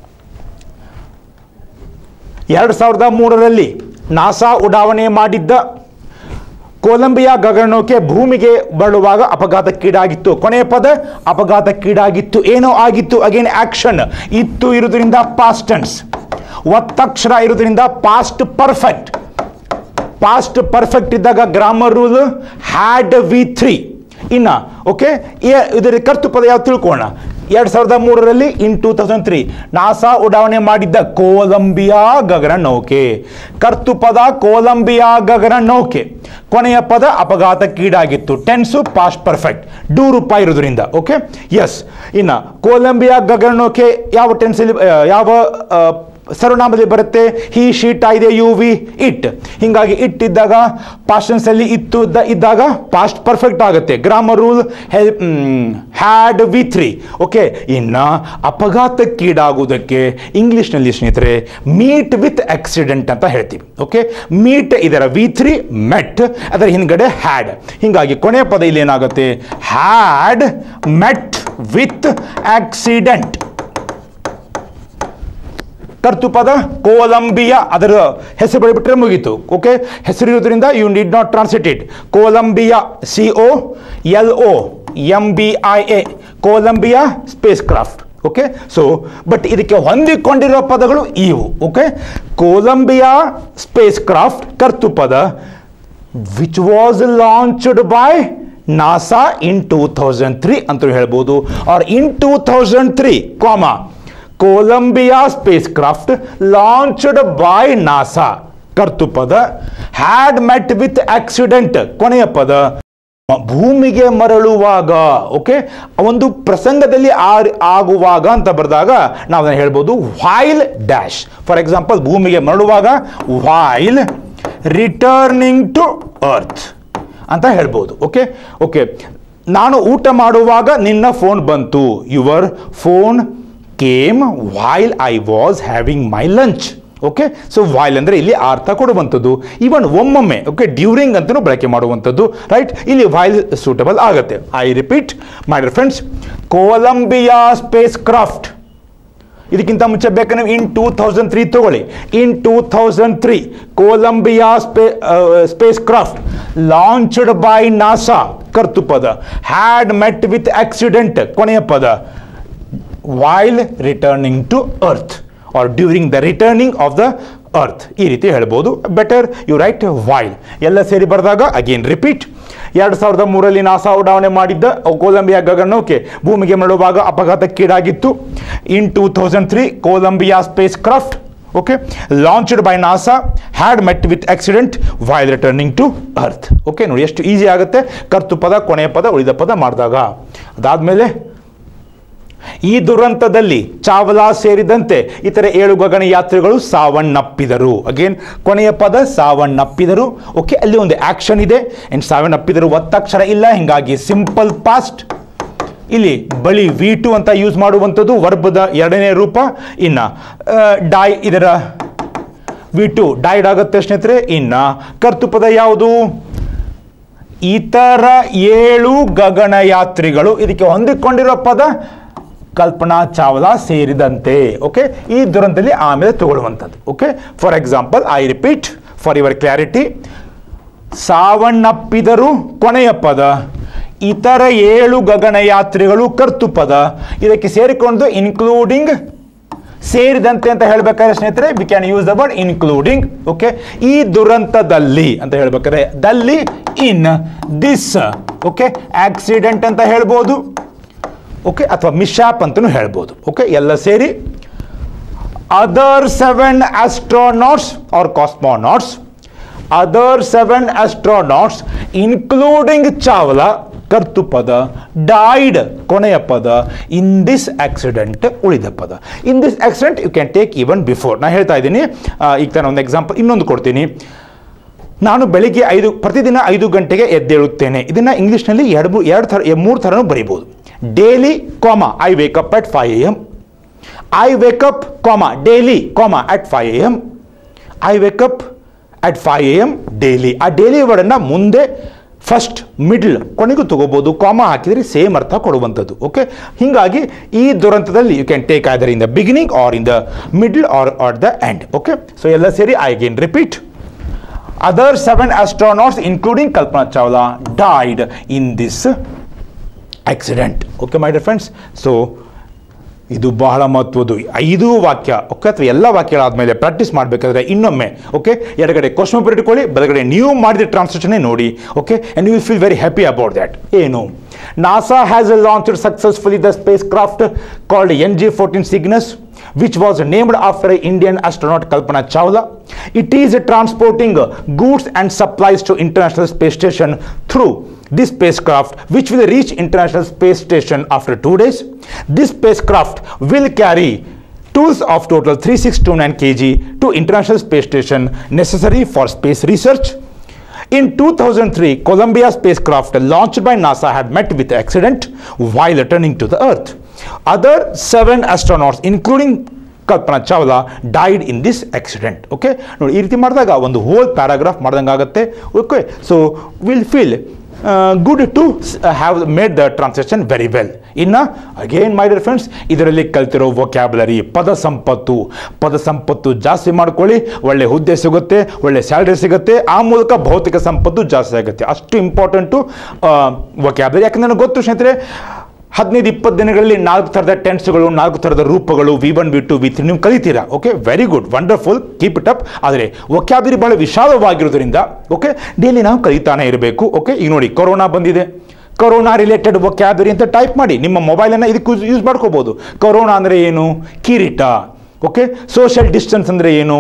ಎರಡು ಸಾವಿರದ ಮೂರರಲ್ಲಿ ನಾಸಾ ಉಡಾವಣೆ ಮಾಡಿದ್ದ ಕೊಲಂಬಿಯಾ ಗಗನನೌಕೆ ಭೂಮಿಗೆ ಬರುವಾಗ ಅಪಘಾತಕ್ಕೀಡಾಗಿತ್ತು ಕೊನೆಯ ಪದ ಅಪಘಾತಕ್ಕೀಡಾಗಿತ್ತು ಏನೋ ಆಗಿತ್ತು ಅಗೇನ್ ಆಕ್ಷನ್ ಇತ್ತು ಇರುವುದರಿಂದ ಪಾಸ್ಟ್ ಟೆನ್ಸ್ ಒತ್ತಕ್ಷರ ಇರುವುದರಿಂದ ಪಾಸ್ಟ್ ಪರ್ಫೆಕ್ಟ್ ಪಾಸ್ಟ್ ಪರ್ಫೆಕ್ಟ್ ಇದ್ದಾಗ grammar rule had V three ಇನ್ನ ಓಕೆ ಇದರ ಕರ್ತು ಪದ ಯಾವ್ದು ತಿಳ್ಕೊಳ್ಳೋಣ ಎರಡು ಸಾವಿರದ ಮೂರರಲ್ಲಿ in two thousand three NASA ಉಡಾವಣೆ ಮಾಡಿದ್ದ ಕೊಲಂಬಿಯಾ ಗಗನ ನೌಕೆ ಕರ್ತು ಪದ ಕೊಲಂಬಿಯಾ ಗಗನ ನೌಕೆ ಕೊನೆಯ ಪದ ಅಪಘಾತಕ್ಕೀಡಾಗಿತ್ತು ಟೆನ್ಸು ಪಾಸ್ಟ್ ಪರ್ಫೆಕ್ಟ್ ಡೂ ರೂಪಾಯಿ ಇರೋದ್ರಿಂದ ಓಕೆ ಎಸ್ ಇನ್ನು ಕೊಲಂಬಿಯಾ ಗಗನ ನೌಕೆ ಯಾವ ಟೆನ್ಸಲ್ಲಿ ಯಾವ ಆ, ಸರ್ವನಾಮದಲ್ಲಿ ಬರುತ್ತೆ ಹಿ ಶೀಟ್ ಆಗಿದೆ ಯು ವಿ ಇಟ್ ಹೀಗಾಗಿ ಇಟ್ ಇದ್ದಾಗ ಪಾಸ್ಟನ್ಸ್ ಅಲ್ಲಿ ಇತ್ತು ಇದ್ದ- ಇದ್ದಾಗ ಪಾಸ್ಟ್ ಪರ್ಫೆಕ್ಟ್ ಆಗುತ್ತೆ grammar rule had V three okay ಇನ್ನು ಅಪಘಾತಕ್ಕೀಡಾಗುವುದಕ್ಕೆ ಇಂಗ್ಲಿಷ್ನಲ್ಲಿ ಸ್ನೇಹಿತರೆ ಮೀಟ್ ವಿತ್ ಆಕ್ಸಿಡೆಂಟ್ ಅಂತ ಹೇಳ್ತೀವಿ ಓಕೆ ಮೀಟ್ ಇದರ ವಿ ತ್ರೀ ಮೆಟ್ ಅದರ ಹಿಂದ್ಗಡೆ ಹ್ಯಾಡ್ ಹೀಗಾಗಿ ಕೊನೆಯ ಪದ ಇಲ್ಲಿ ಏನಾಗುತ್ತೆ ಹ್ಯಾಡ್ ಮೆಟ್ ವಿತ್ ಆಕ್ಸಿಡೆಂಟ್ ಕರ್ತುಪದ ಕೊಲಂಬಿಯಾ ಅದರ ಹೆಸರು ಬಳಿಬಿಟ್ರೆ ಮುಗೀತು ಓಕೆ ಹೆಸರು ಇರೋದ್ರಿಂದ you need not translate it Columbia C O L O M B I A Columbia spacecraft okay so but ಇದಕ್ಕೆ ಹೊಂದಿಕೊಂಡಿರೋ ಪದಗಳು ಇವು ಓಕೆ ಕೊಲಂಬಿಯಾ ಸ್ಪೇಸ್ ಕ್ರಾಫ್ಟ್ ಕರ್ತುಪದ which was launched by NASA in two thousand three ಅಂತ ಹೇಳ್ಬೋದು or in two thousand three comma Columbia spacecraft launched by NASA ಕರ್ತುಪದ ಹ್ಯಾಡ್ ಮೆಟ್ ವಿತ್ ಆಕ್ಸಿಡೆಂಟ್ ಕೊನೆಯ ಪದ ಭೂಮಿಗೆ ಮರಳುವಾಗ ಓಕೆ ಒಂದು ಪ್ರಸಂಗದಲ್ಲಿ ಆ- ಆಗುವಾಗ ಅಂತ ಬರೆದಾಗ ನಾವು ಅದನ್ನ ಹೇಳ್ಬೋದು ವಾಯ್ಲ್ ಡ್ಯಾಶ್ ಫಾರ್ ಎಕ್ಸಾಂಪಲ್ ಭೂಮಿಗೆ ಮರಳುವಾಗ ವಾಯ್ಲ್ ರಿಟರ್ನಿಂಗ್ ಟು ಅರ್ತ್ ಅಂತ ಹೇಳ್ಬೋದು ಓಕೆ ಓಕೆ ನಾನು ಊಟ ಮಾಡುವಾಗ ನಿನ್ನ ಫೋನ್ ಬಂತು your phone came while I was having my lunch okay so while ಅಂದರೆ ಇಲ್ಲಿ ಅರ್ಥ ಕೊಡುವಂಥದ್ದು ಇವನ್ ಒಮ್ಮೊಮ್ಮೆ ಓಕೆ ಡ್ಯೂರಿಂಗ್ ಅಂತಲೂ ಬಳಕೆ ಮಾಡುವಂಥದ್ದು ರೈಟ್ ಇಲ್ಲಿ ವಾಯ್ಲ್ ಸೂಟಬಲ್ ಆಗುತ್ತೆ I repeat my friends Columbia spacecraft ಇದಕ್ಕಿಂತ ಮುಂಚೆ ಬೇಕಾದ್ರೆ ನೀವು ಇನ್ ಟೂ ಥೌಸಂಡ್ ತ್ರೀ ತಗೊಳ್ಳಿ in two thousand three Columbia ಸ್ಪೇ spacecraft launched by NASA ಕರ್ತು ಪದ ಹ್ಯಾಡ್ ಮೆಟ್ ವಿತ್ ಆಕ್ಸಿಡೆಂಟ್ ಕೊನೆಯ ಪದ while returning to earth or during the returning of the earth ಈ ರೀತಿ ಹೇಳ್ಬೋದು ಬೆಟರ್ ಯು ರೈಟ್ ವೈಲ್ ಎಲ್ಲ ಸೇರಿ ಬರೆದಾಗ ಅಗೇನ್ ರಿಪೀಟ್ ಎರಡು ಸಾವಿರದ ಮೂರರಲ್ಲಿ ನಾಸಾ ಉಡಾವಣೆ ಮಾಡಿದ್ದ ಕೊಲಂಬಿಯಾ ಗಗನನೌಕೆ ಭೂಮಿಗೆ ಮರಳುವಾಗ ಅಪಘಾತಕ್ಕೀಡಾಗಿತ್ತು in two thousand three Columbia spacecraft okay launched by NASA had met with accident while returning to earth okay ನೋಡಿ ಎಷ್ಟು ಈಸಿ ಆಗುತ್ತೆ ಕರ್ತು ಪದ ಕೊನೆಯ ಪದ ಉಳಿದ ಪದ ಮಾಡಿದಾಗ ಅದಾದಮೇಲೆ ಈ ದುರಂತದಲ್ಲಿ ಚಾವಲಾ ಸೇರಿದಂತೆ ಇತರ ಏಳು ಗಗನಯಾತ್ರಿಗಳು ಸಾವನ್ನಪ್ಪಿದರು ಅಗೇನ್ ಕೊನೆಯ ಪದ ಸಾವನ್ನಪ್ಪಿದರು ಓಕೆ ಅಲ್ಲಿ ಒಂದು ಆಕ್ಷನ್ ಇದೆ ಅಂಡ್ ಸಾವನ್ನಪ್ಪಿದರು ಒತ್ತಕ್ಷರ ಇಲ್ಲ ಹಿಂಗಾಗಿ ಸಿಂಪಲ್ ಪಾಸ್ಟ್ ಇಲ್ಲಿ ಬಳಿ ವಿ ಟು ಅಂತ ಯೂಸ್ ಮಾಡುವಂಥದ್ದು ವರ್ಬದ ಎರಡನೇ ರೂಪ ಇನ್ನು ಡಾಯ್ ಇದರ ವಿ ಟು ಡೈಡ್ ಆಗುತ್ತೆ ಸ್ನೇಹಿತರೆ ಇನ್ನು ಕರ್ತುಪದ ಯಾವುದು ಇತರ ಏಳು ಗಗನಯಾತ್ರಿಗಳು ಇದಕ್ಕೆ ಹೊಂದಿಕೊಂಡಿರೋ ಪದ ಕಲ್ಪನಾ ಚಾವ್ಲಾ ಸೇರಿದಂತೆ ಓಕೆ ಈ ದುರಂತದಲ್ಲಿ ಆಮೇಲೆ ತಗೊಳ್ಳುವಂಥದ್ದು okay for example I repeat for your clarity ಸಾವನ್ನಪ್ಪಿದರು ಕೊನೆಯ ಪದ ಇತರ ಏಳು ಗಗನಯಾತ್ರಿಗಳು ಕರ್ತು ಪದ ಇದಕ್ಕೆ ಸೇರಿಕೊಂಡು ಇನ್ಕ್ಲೂಡಿಂಗ್ ಸೇರಿದಂತೆ ಅಂತ ಹೇಳ್ಬೇಕಾದ್ರೆ ಸ್ನೇಹಿತರೆ we can use the word including okay ಈ ದುರಂತದಲ್ಲಿ ಅಂತ ಹೇಳ್ಬೇಕಾದ್ರೆ ದಲ್ಲಿ ಇನ್ ದಿಸ್ ಓಕೆ ಆಕ್ಸಿಡೆಂಟ್ ಅಂತ ಹೇಳ್ಬೋದು ಓಕೆ ಅಥವಾ ಮಿಶಾಪ್ ಅಂತಲೂ ಹೇಳ್ಬೋದು ಓಕೆ ಎಲ್ಲ ಸೇರಿ other seven astronauts or cosmonauts other seven astronauts including Chawla ಕರ್ತು ಪದ ಡೈಡ್ ಕೊನೆಯ ಪದ ಇನ್ ದಿಸ್ ಆಕ್ಸಿಡೆಂಟ್ ಉಳಿದ ಪದ in this accident you can take even before ನಾನು ಹೇಳ್ತಾ ಇದ್ದೀನಿ ಆ, ಈಗ ನಾನು ಒಂದು ಎಕ್ಸಾಂಪಲ್ ಇನ್ನೊಂದು ಕೊಡ್ತೀನಿ ನಾನು ಬೆಳಿಗ್ಗೆ ಐದು ಪ್ರತಿದಿನ ಐದು ಗಂಟೆಗೆ ಎದ್ದೇಳುತ್ತೇನೆ ಇದನ್ನು ಇಂಗ್ಲೀಷ್ನಲ್ಲಿ ಎರಡು ಮೂ- ಎರಡು ಥರ ಮೂರು ಥರನೂ ಬರೀಬೋದು daily comma I wake up at five A M I wake up comma daily comma at five A M I wake up at five A M daily ಆ ಡೈಲಿ ವರ್ಡನ್ನು ಮುಂದೆ ಫಸ್ಟ್ ಮಿಡ್ಲ್ ಕೊನೆಗೂ ತಗೋಬೋದು ಕಾಮ ಹಾಕಿದರೆ ಸೇಮ್ ಅರ್ಥ ಕೊಡುವಂಥದ್ದು ಓಕೆ ಹೀಗಾಗಿ ಈ ದುರಂತದಲ್ಲಿ you can take either in the beginning or in the middle or or the end okay so ಎಲ್ಲ ಸೇರಿ I again repeat Other seven astronauts, including Kalpana Chawla, died in this accident. Okay, my dear friends. So, ಇದು ಬಹಳ ಮಹತ್ವದ್ದು ಐದು ವಾಕ್ಯ ಓಕೆ ಅಥವಾ ಎಲ್ಲ ವಾಕ್ಯಗಳಾದಮೇಲೆ ಪ್ರಾಕ್ಟೀಸ್ ಮಾಡಬೇಕಾದ್ರೆ ಇನ್ನೊಮ್ಮೆ ಓಕೆ ಎಡಗಡೆ ಕ್ವಶನ್ ಪೇಪರ್ ಇಟ್ಕೊಳ್ಳಿ ಬಲಗಡೆ ನೀವು ಮಾಡಿದ ಟ್ರಾನ್ಸ್ಲೇಷನ್ ನೋಡಿ okay and you will feel very happy about that ಏನು NASA has launched successfully the spacecraft called N G fourteen Cygnus which was named after Indian astronaut Kalpana Chawla. It is transporting goods and supplies to International Space Station through this spacecraft, which will reach International Space Station after two days. This spacecraft will carry tools of total 3629 kg to International Space Station necessary for space research. In 2003, Columbia spacecraft launched by NASA had met with accident while returning to the Earth. Other seven astronauts, including Kalpana Chawla died in this accident okay ನೋಡಿ ಈ ರೀತಿ ಮಾಡಿದಾಗ ಒಂದು ಹೋಲ್ ಪ್ಯಾರಾಗ್ರಾಫ್ ಮಾಡ್ದಂಗೆ ಆಗುತ್ತೆ okay so will feel good to have made the translation very well ಇನ್ನು ಅಗೇನ್ ಮೈ ಡಿಯರ್ ಫ್ರೆಂಡ್ಸ್ ಇದರಲ್ಲಿ ಕಲ್ತಿರೋ ವೊಕ್ಯಾಬುಲರಿ ಪದ ಸಂಪತ್ತು ಪದ ಸಂಪತ್ತು ಜಾಸ್ತಿ ಮಾಡ್ಕೊಳ್ಳಿ ಒಳ್ಳೆ ಹುದ್ದೆ ಸಿಗುತ್ತೆ ಒಳ್ಳೆ ಸ್ಯಾಲ್ರಿ ಸಿಗುತ್ತೆ ಆ ಮೂಲಕ ಭೌತಿಕ ಸಂಪತ್ತು ಜಾಸ್ತಿ ಆಗುತ್ತೆ ಅಷ್ಟು ಇಂಪಾರ್ಟೆಂಟು ವೊಕ್ಯಾಬುಲರಿ ಯಾಕಂದ್ರೆ ನನಗೆ ಗೊತ್ತು ಸ್ನೇಹಿತರೆ ಹದಿನೈದು ಇಪ್ಪತ್ತು ದಿನಗಳಲ್ಲಿ ನಾಲ್ಕು ಥರದ ಟೆನ್ಸ್ಗಳು ನಾಲ್ಕು ಥರದ ರೂಪಗಳು V one V two V three ನೀವು ಕಲಿತೀರಾ okay very good wonderful keep it up ಆದರೆ ವೊಕ್ಯಾಬುಲರಿ ಬಹಳ ವಿಶಾಲವಾಗಿರೋದ್ರಿಂದ ಓಕೆ ಡೈಲಿ ನಾವು ಕಲಿತಾನೆ ಇರಬೇಕು ಓಕೆ ಈಗ ನೋಡಿ ಕೊರೋನಾ ಬಂದಿದೆ ಕೊರೋನಾ ರಿಲೇಟೆಡ್ ವೊಕ್ಯಾಬುಲರಿ ಅಂತ ಟೈಪ್ ಮಾಡಿ ನಿಮ್ಮ ಮೊಬೈಲನ್ನು ಇದಕ್ಕೆ ಯೂಸ್ ಮಾಡ್ಕೋಬೋದು ಕೊರೋನಾ ಅಂದರೆ ಏನು ಕಿರೀಟ ಓಕೆ ಸೋಷಿಯಲ್ ಡಿಸ್ಟೆನ್ಸ್ ಅಂದರೆ ಏನು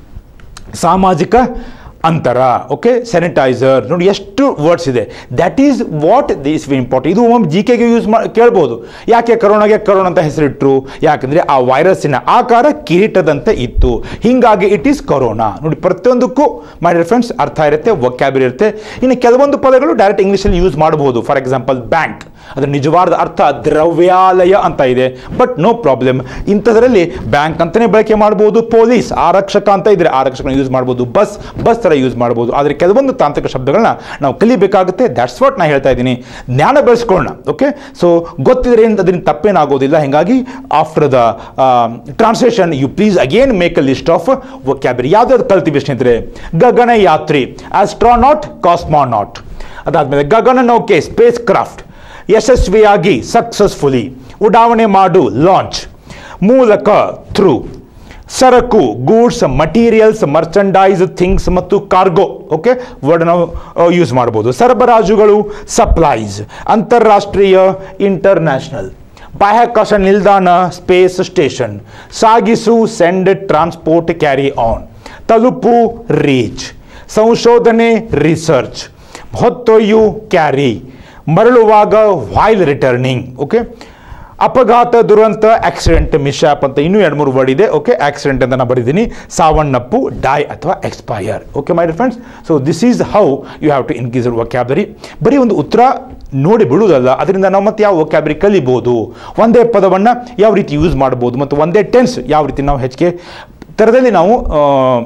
ಸಾಮಾಜಿಕ ಅಂತರ ಓಕೆ ಸ್ಯಾನಿಟೈಸರ್ ನೋಡಿ ಎಷ್ಟು ವರ್ಡ್ಸ್ ಇದೆ that is what this important ಇದು ಒಮ್ಮೆ ಜಿ ಕೆಗೆ ಯೂಸ್ ಮಾ ಕೇಳ್ಬೋದು ಯಾಕೆ ಕರೋನಾಗೆ ಕರೋನಾ ಅಂತ ಹೆಸರಿಟ್ರು ಯಾಕಂದರೆ ಆ ವೈರಸ್ಸಿನ ಆಕಾರ ಕಿರೀಟದಂತೆ ಇತ್ತು ಹೀಗಾಗಿ ಇಟ್ ಈಸ್ ಕೊರೋನಾ ನೋಡಿ ಪ್ರತಿಯೊಂದಕ್ಕೂ ಮಾಡಿರೋ ಫ್ರೆಂಡ್ಸ್ ಅರ್ಥ ಇರುತ್ತೆ ವೊಕ್ಯಾಬುಲರಿ ಇರುತ್ತೆ ಇನ್ನು ಕೆಲವೊಂದು ಪದಗಳು ಡೈರೆಕ್ಟ್ ಇಂಗ್ಲೀಷಲ್ಲಿ ಯೂಸ್ ಮಾಡಬಹುದು ಫಾರ್ ಎಕ್ಸಾಂಪಲ್ ಬ್ಯಾಂಕ್ ಅದರ ನಿಜವಾದ ಅರ್ಥ ದ್ರವ್ಯಾಲಯ ಅಂತ ಇದೆ ಬಟ್ ನೋ ಪ್ರಾಬ್ಲಮ್ ಇಂಥದ್ರಲ್ಲಿ ಬ್ಯಾಂಕ್ ಅಂತಲೇ ಬಳಕೆ ಮಾಡ್ಬೋದು ಪೊಲೀಸ್ ಆರಕ್ಷಕ ಅಂತ ಇದ್ರೆ ಆರಕ್ಷಕ ಯೂಸ್ ಮಾಡ್ಬೋದು ಬಸ್ ಬಸ್ ಥರ ಯೂಸ್ ಮಾಡ್ಬೋದು ಆದರೆ ಕೆಲವೊಂದು ತಾಂತ್ರಿಕ ಶಬ್ದಗಳನ್ನ ನಾವು ಕಲಿಬೇಕಾಗುತ್ತೆ ದ್ಯಾಟ್ಸ್ ವಾಟ್ ನಾ ಹೇಳ್ತಾ ಇದ್ದೀನಿ ಜ್ಞಾನ ಬೆಳೆಸ್ಕೊಳ್ಳೋಣ ಓಕೆ ಸೊ ಗೊತ್ತಿದ್ರೆ ಏನು ಅದರಿಂದ ತಪ್ಪೇನಾಗೋದಿಲ್ಲ ಹೀಗಾಗಿ after the translation you please again make a list of vocabulary ಯಾವ್ದಾದ್ರು ಕಲ್ತೀವಿ ಸ್ನೇಹಿತರೆ ಗಗನಯಾತ್ರಿ ಆಸ್ಟ್ರಾನಾಟ್ ಕಾಸ್ಮಾನಾಟ್ ಅದಾದಮೇಲೆ ಗಗನನೌಕೆ ಸ್ಪೇಸ್ ಕ್ರಾಫ್ಟ್ ಯಶಸ್ವಿಯಾಗಿ ಸಕ್ಸಸ್ಫುಲಿ ಉಡಾವಣೆ ಮಾಡು ಲಾಂಚ್ ಮೂಲಕ ಥ್ರೂ ಸರಕು ಗೂಡ್ಸ್ ಮಟೀರಿಯಲ್ಸ್ ಮರ್ಚಂಡೈಸ್ ಥಿಂಗ್ಸ್ ಮತ್ತು ಕಾರ್ಗೋ ಓಕೆ ವರ್ಡ್ ನಾವು ಯೂಸ್ ಮಾಡ್ಬೋದು ಸರಬರಾಜುಗಳು ಸಪ್ಲೈಸ್ ಅಂತಾರಾಷ್ಟ್ರೀಯ ಇಂಟರ್ನ್ಯಾಷನಲ್ ಬಾಹ್ಯಾಕಾಶ ನಿಲ್ದಾಣ ಸ್ಪೇಸ್ ಸ್ಟೇಷನ್ ಸಾಗಿಸು ಸೆಂಡ್ ಟ್ರಾನ್ಸ್ಪೋರ್ಟ್ ಕ್ಯಾರಿ ಆನ್ ತಲುಪು ರೀಚ್ ಸಂಶೋಧನೆ ರಿಸರ್ಚ್ ಹೊತ್ತೊಯ್ಯು ಕ್ಯಾರಿ ಮರಳುವಾಗ ವಾಯ್ಲ್ ರಿಟರ್ನಿಂಗ್ ಓಕೆ ಅಪಘಾತ ದುರಂತ ಆಕ್ಸಿಡೆಂಟ್ ಮಿಶಾಪ್ ಅಂತ ಇನ್ನೂ ಎರಡು ಮೂರು ವರ್ಡ್ ಇದೆ ಓಕೆ ಆಕ್ಸಿಡೆಂಟ್ ಅಂತ ನಾನು ಬರೆದಿದ್ದೀನಿ ಸಾವನ್ನಪ್ಪು ಡೈ ಅಥವಾ expire okay my friends so this is how you have to increase vocabulary ಬರೀ ಒಂದು ಉತ್ತರ ನೋಡಿ ಬಿಡುವುದಲ್ಲ ಅದರಿಂದ ನಾವು ಮತ್ತೆ ಯಾವ ವೊಕ್ಯಾಬರಿ ಕಲಿಬೋದು ಒಂದೇ ಪದವನ್ನು ಯಾವ ರೀತಿ ಯೂಸ್ ಮಾಡ್ಬೋದು ಮತ್ತು ಒಂದೇ ಟೆನ್ಸ್ ಯಾವ ರೀತಿ ನಾವು ಹೆಚ್ಚಿಗೆ ಥರದಲ್ಲಿ ನಾವು ಆ,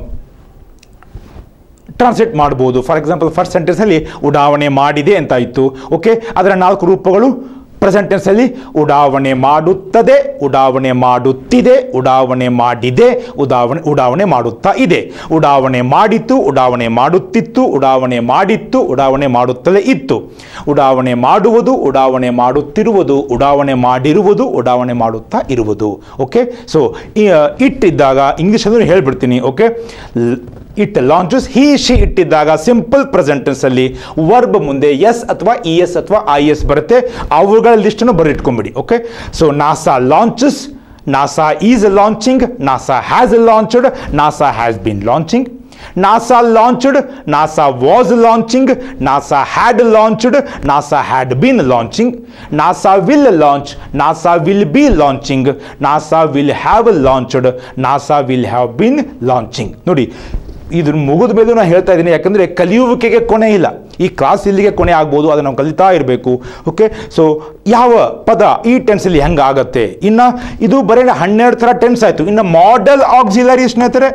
ಟ್ರಾನ್ಸ್ಲೇಟ್ ಮಾಡ್ಬೋದು ಫಾರ್ ಎಕ್ಸಾಂಪಲ್ ಫಸ್ಟ್ ಸೆಂಟೆನ್ಸಲ್ಲಿ ಉಡಾವಣೆ ಮಾಡಿದೆ ಅಂತ ಇತ್ತು ಓಕೆ ಅದರ ನಾಲ್ಕು ರೂಪಗಳು ಪ್ರೆಸೆಂಟ್ ಟೆನ್ಸಲ್ಲಿ ಉಡಾವಣೆ ಮಾಡುತ್ತದೆ ಉಡಾವಣೆ ಮಾಡುತ್ತಿದೆ ಉಡಾವಣೆ ಮಾಡಿದೆ ಉಡಾವಣೆ ಉಡಾವಣೆ ಮಾಡುತ್ತಾ ಇದೆ ಉಡಾವಣೆ ಮಾಡಿತ್ತು ಉಡಾವಣೆ ಮಾಡುತ್ತಿತ್ತು ಉಡಾವಣೆ ಮಾಡಿತ್ತು ಉಡಾವಣೆ ಮಾಡುತ್ತಲೇ ಇತ್ತು ಉಡಾವಣೆ ಮಾಡುವುದು ಉಡಾವಣೆ ಮಾಡುತ್ತಿರುವುದು ಉಡಾವಣೆ ಮಾಡಿರುವುದು ಉಡಾವಣೆ ಮಾಡುತ್ತಾ ಇರುವುದು ಓಕೆ ಸೊ ಇಟ್ ಇದ್ದಾಗ ಇಂಗ್ಲೀಷಲ್ಲೂ ಹೇಳ್ಬಿಡ್ತೀನಿ okay it launches he she ಇಟ್ಟಿದ್ದಾಗ ಸಿಂಪಲ್ ಪ್ರೆಸೆಂಟೆನ್ಸಲ್ಲಿ ವರ್ಬ್ ಮುಂದೆ ಎಸ್ ಅಥವಾ ಇ ಎಸ್ ಅಥವಾ ಐ ಎಸ್ ಬರುತ್ತೆ ಅವುಗಳ ಲಿಸ್ಟನ್ನು ಬರೆದಿಟ್ಕೊಂಬಿಡಿ okay so NASA launches NASA is launching NASA has launched NASA has been launching NASA launched NASA was launching NASA had launched NASA had been launching NASA will launch NASA will be launching NASA will have launched NASA will have been launching ನೋಡಿ ಇದ್ರ ಮುಗಿದ ಮೇಲೂ ನಾನು ಹೇಳ್ತಾ ಇದ್ದೀನಿ ಯಾಕಂದರೆ ಕಲಿಯುವಿಕೆಗೆ ಕೊನೆ ಇಲ್ಲ ಈ ಕ್ಲಾಸ್ ಇಲ್ಲಿಗೆ ಕೊನೆ ಆಗ್ಬೋದು ಅದನ್ನು ನಾವು ಕಲಿತಾ ಇರಬೇಕು ಓಕೆ ಸೊ ಯಾವ ಪದ ಈ ಟೆನ್ಸಲ್ಲಿ ಹೆಂಗೆ ಆಗತ್ತೆ ಇನ್ನು ಇದು ಬರೀ ಹನ್ನೆರಡು ಥರ ಟೆನ್ಸ್ ಆಯಿತು ಇನ್ನು ಮಾಡೆಲ್ ಆಕ್ಸಿಲರಿ ಸ್ನೇಹಿತರೆ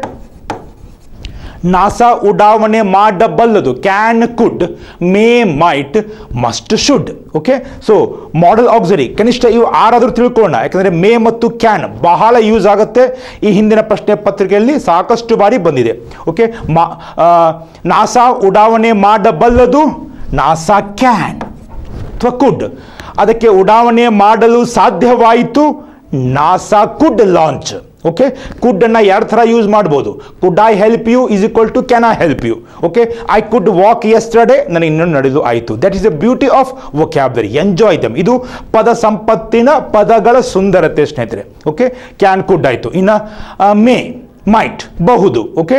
ನಾಸಾ ಉಡಾವಣೆ ಮಾಡಬಲ್ಲದು can could may might must should okay so modal auxiliary ಕನಿಷ್ಠ ಇವು ಆರಾದರೂ ತಿಳ್ಕೊಳ್ಳೋಣ ಯಾಕಂದರೆ ಮೇ ಮತ್ತು ಕ್ಯಾನ್ ಬಹಳ ಯೂಸ್ ಆಗುತ್ತೆ ಈ ಹಿಂದಿನ ಪ್ರಶ್ನೆ ಪತ್ರಿಕೆಯಲ್ಲಿ ಸಾಕಷ್ಟು ಬಾರಿ ಬಂದಿದೆ ಓಕೆ ಮಾ ಆ, ನಾಸಾ ಉಡಾವಣೆ ಮಾಡಬಲ್ಲದು ನಾಸಾ ಕ್ಯಾನ್ ಅಥವಾ ಕುಡ್ ಅದಕ್ಕೆ ಉಡಾವಣೆ ಮಾಡಲು ಸಾಧ್ಯವಾಯಿತು NASA could launch okay could ಅನ್ನ ಎರಡು ಥರ ಯೂಸ್ ಮಾಡ್ಬೋದು could I help you is equal to can I help you okay I could walk yesterday ನನಗೆ ಇನ್ನೊಂದು ನಡೆದು ಆಯಿತು that is the beauty of vocabulary enjoy them ಇದು ಪದ ಸಂಪತ್ತಿನ ಪದಗಳ ಸುಂದರತೆ ಸ್ನೇಹಿತರೆ ಓಕೆ ಕ್ಯಾನ್ ಕುಡ್ ಆಯಿತು ಇನ್ನು ಮೇ ಮೈಟ್ ಬಹುದು ಓಕೆ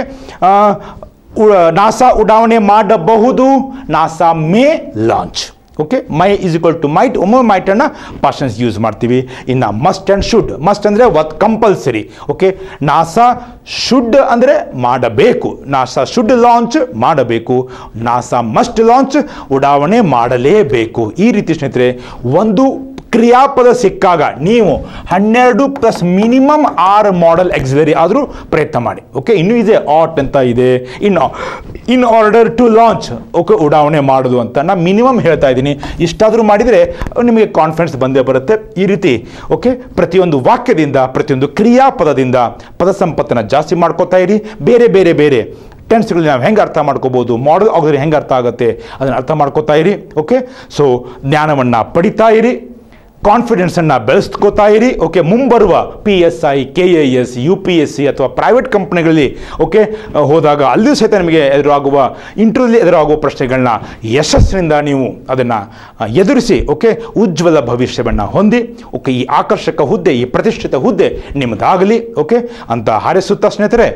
ನಾಸಾ ಉಡಾವಣೆ ಮಾಡಬಹುದು NASA may launch okay may is equal to might ಒಮ್ಮೆ ಮೈಟನ್ನು ಪಾಷನ್ಸ್ ಯೂಸ್ ಮಾಡ್ತೀವಿ ಇನ್ನು ಮಸ್ಟ್ ಆ್ಯಂಡ್ ಶುಡ್ ಮಸ್ಟ್ ಅಂದರೆ ವತ್ ಕಂಪಲ್ಸರಿ ಓಕೆ ನಾಸಾ ಶುಡ್ ಅಂದರೆ ಮಾಡಬೇಕು ನಾಸಾ ಶುಡ್ ಲಾಂಚ್ ಮಾಡಬೇಕು ನಾಸಾ ಮಸ್ಟ್ ಲಾಂಚ್ ಉಡಾವಣೆ ಮಾಡಲೇಬೇಕು ಈ ರೀತಿ ಸ್ನೇಹಿತರೆ ಒಂದು ಕ್ರಿಯಾಪದ ಸಿಕ್ಕಾಗ ನೀವು ಹನ್ನೆರಡು ಪ್ಲಸ್ ಮಿನಿಮಮ್ ಆರು ಮಾಡೆಲ್ ಎಕ್ಸಿಲರಿ ಆದರೂ ಪ್ರಯತ್ನ ಮಾಡಿ ಓಕೆ ಇನ್ನೂ ಇದೆ ಆಟ್ ಅಂತ ಇದೆ in in order to launch okay ಉಡಾವಣೆ ಮಾಡೋದು ಅಂತ ನಾನು ಮಿನಿಮಮ್ ಹೇಳ್ತಾ ಇದ್ದೀನಿ ಇಷ್ಟಾದರೂ ಮಾಡಿದರೆ ನಿಮಗೆ ಕಾನ್ಫಿಡೆನ್ಸ್ ಬಂದೇ ಬರುತ್ತೆ ಈ ರೀತಿ ಓಕೆ ಪ್ರತಿಯೊಂದು ವಾಕ್ಯದಿಂದ ಪ್ರತಿಯೊಂದು ಕ್ರಿಯಾಪದದಿಂದ ಪದ ಸಂಪತ್ತನ್ನು ಜಾಸ್ತಿ ಮಾಡ್ಕೋತಾ ಇರಿ ಬೇರೆ ಬೇರೆ ಬೇರೆ ಟೆನ್ಸ್ಗಳನ್ನ ನಾವು ಹೆಂಗೆ ಅರ್ಥ ಮಾಡ್ಕೋಬೋದು ಮಾಡಲ್ ಆಗೋದ್ರೆ ಹೆಂಗೆ ಅರ್ಥ ಆಗುತ್ತೆ ಅದನ್ನು ಅರ್ಥ ಮಾಡ್ಕೋತಾ ಇರಿ ಓಕೆ ಸೊ ಜ್ಞಾನವನ್ನು ಪಡಿತಾ ಇರಿ ಕಾನ್ಫಿಡೆನ್ಸನ್ನು ಬೆಳೆಸ್ಕೋತಾ ಇರಿ ಓಕೆ ಮುಂಬರುವ P S I K A S U P S C ಅಥವಾ ಪ್ರೈವೇಟ್ ಕಂಪ್ನಿಗಳಲ್ಲಿ ಓಕೆ ಹೋದಾಗ ಅಲ್ಲಿಯೂ ಸಹಿತ ನಿಮಗೆ ಎದುರಾಗುವ ಇಂಟರ್ವ್ಯೂಲಿ ಎದುರಾಗುವ ಪ್ರಶ್ನೆಗಳನ್ನ ಯಶಸ್ಸಿನಿಂದ ನೀವು ಅದನ್ನು ಎದುರಿಸಿ ಓಕೆ ಉಜ್ವಲ ಭವಿಷ್ಯವನ್ನು ಹೊಂದಿ ಓಕೆ ಈ ಆಕರ್ಷಕ ಹುದ್ದೆ ಈ ಪ್ರತಿಷ್ಠಿತ ಹುದ್ದೆ ನಿಮ್ಮದಾಗಲಿ ಓಕೆ ಅಂತ ಹಾರೈಸುತ್ತಾ ಸ್ನೇಹಿತರೆ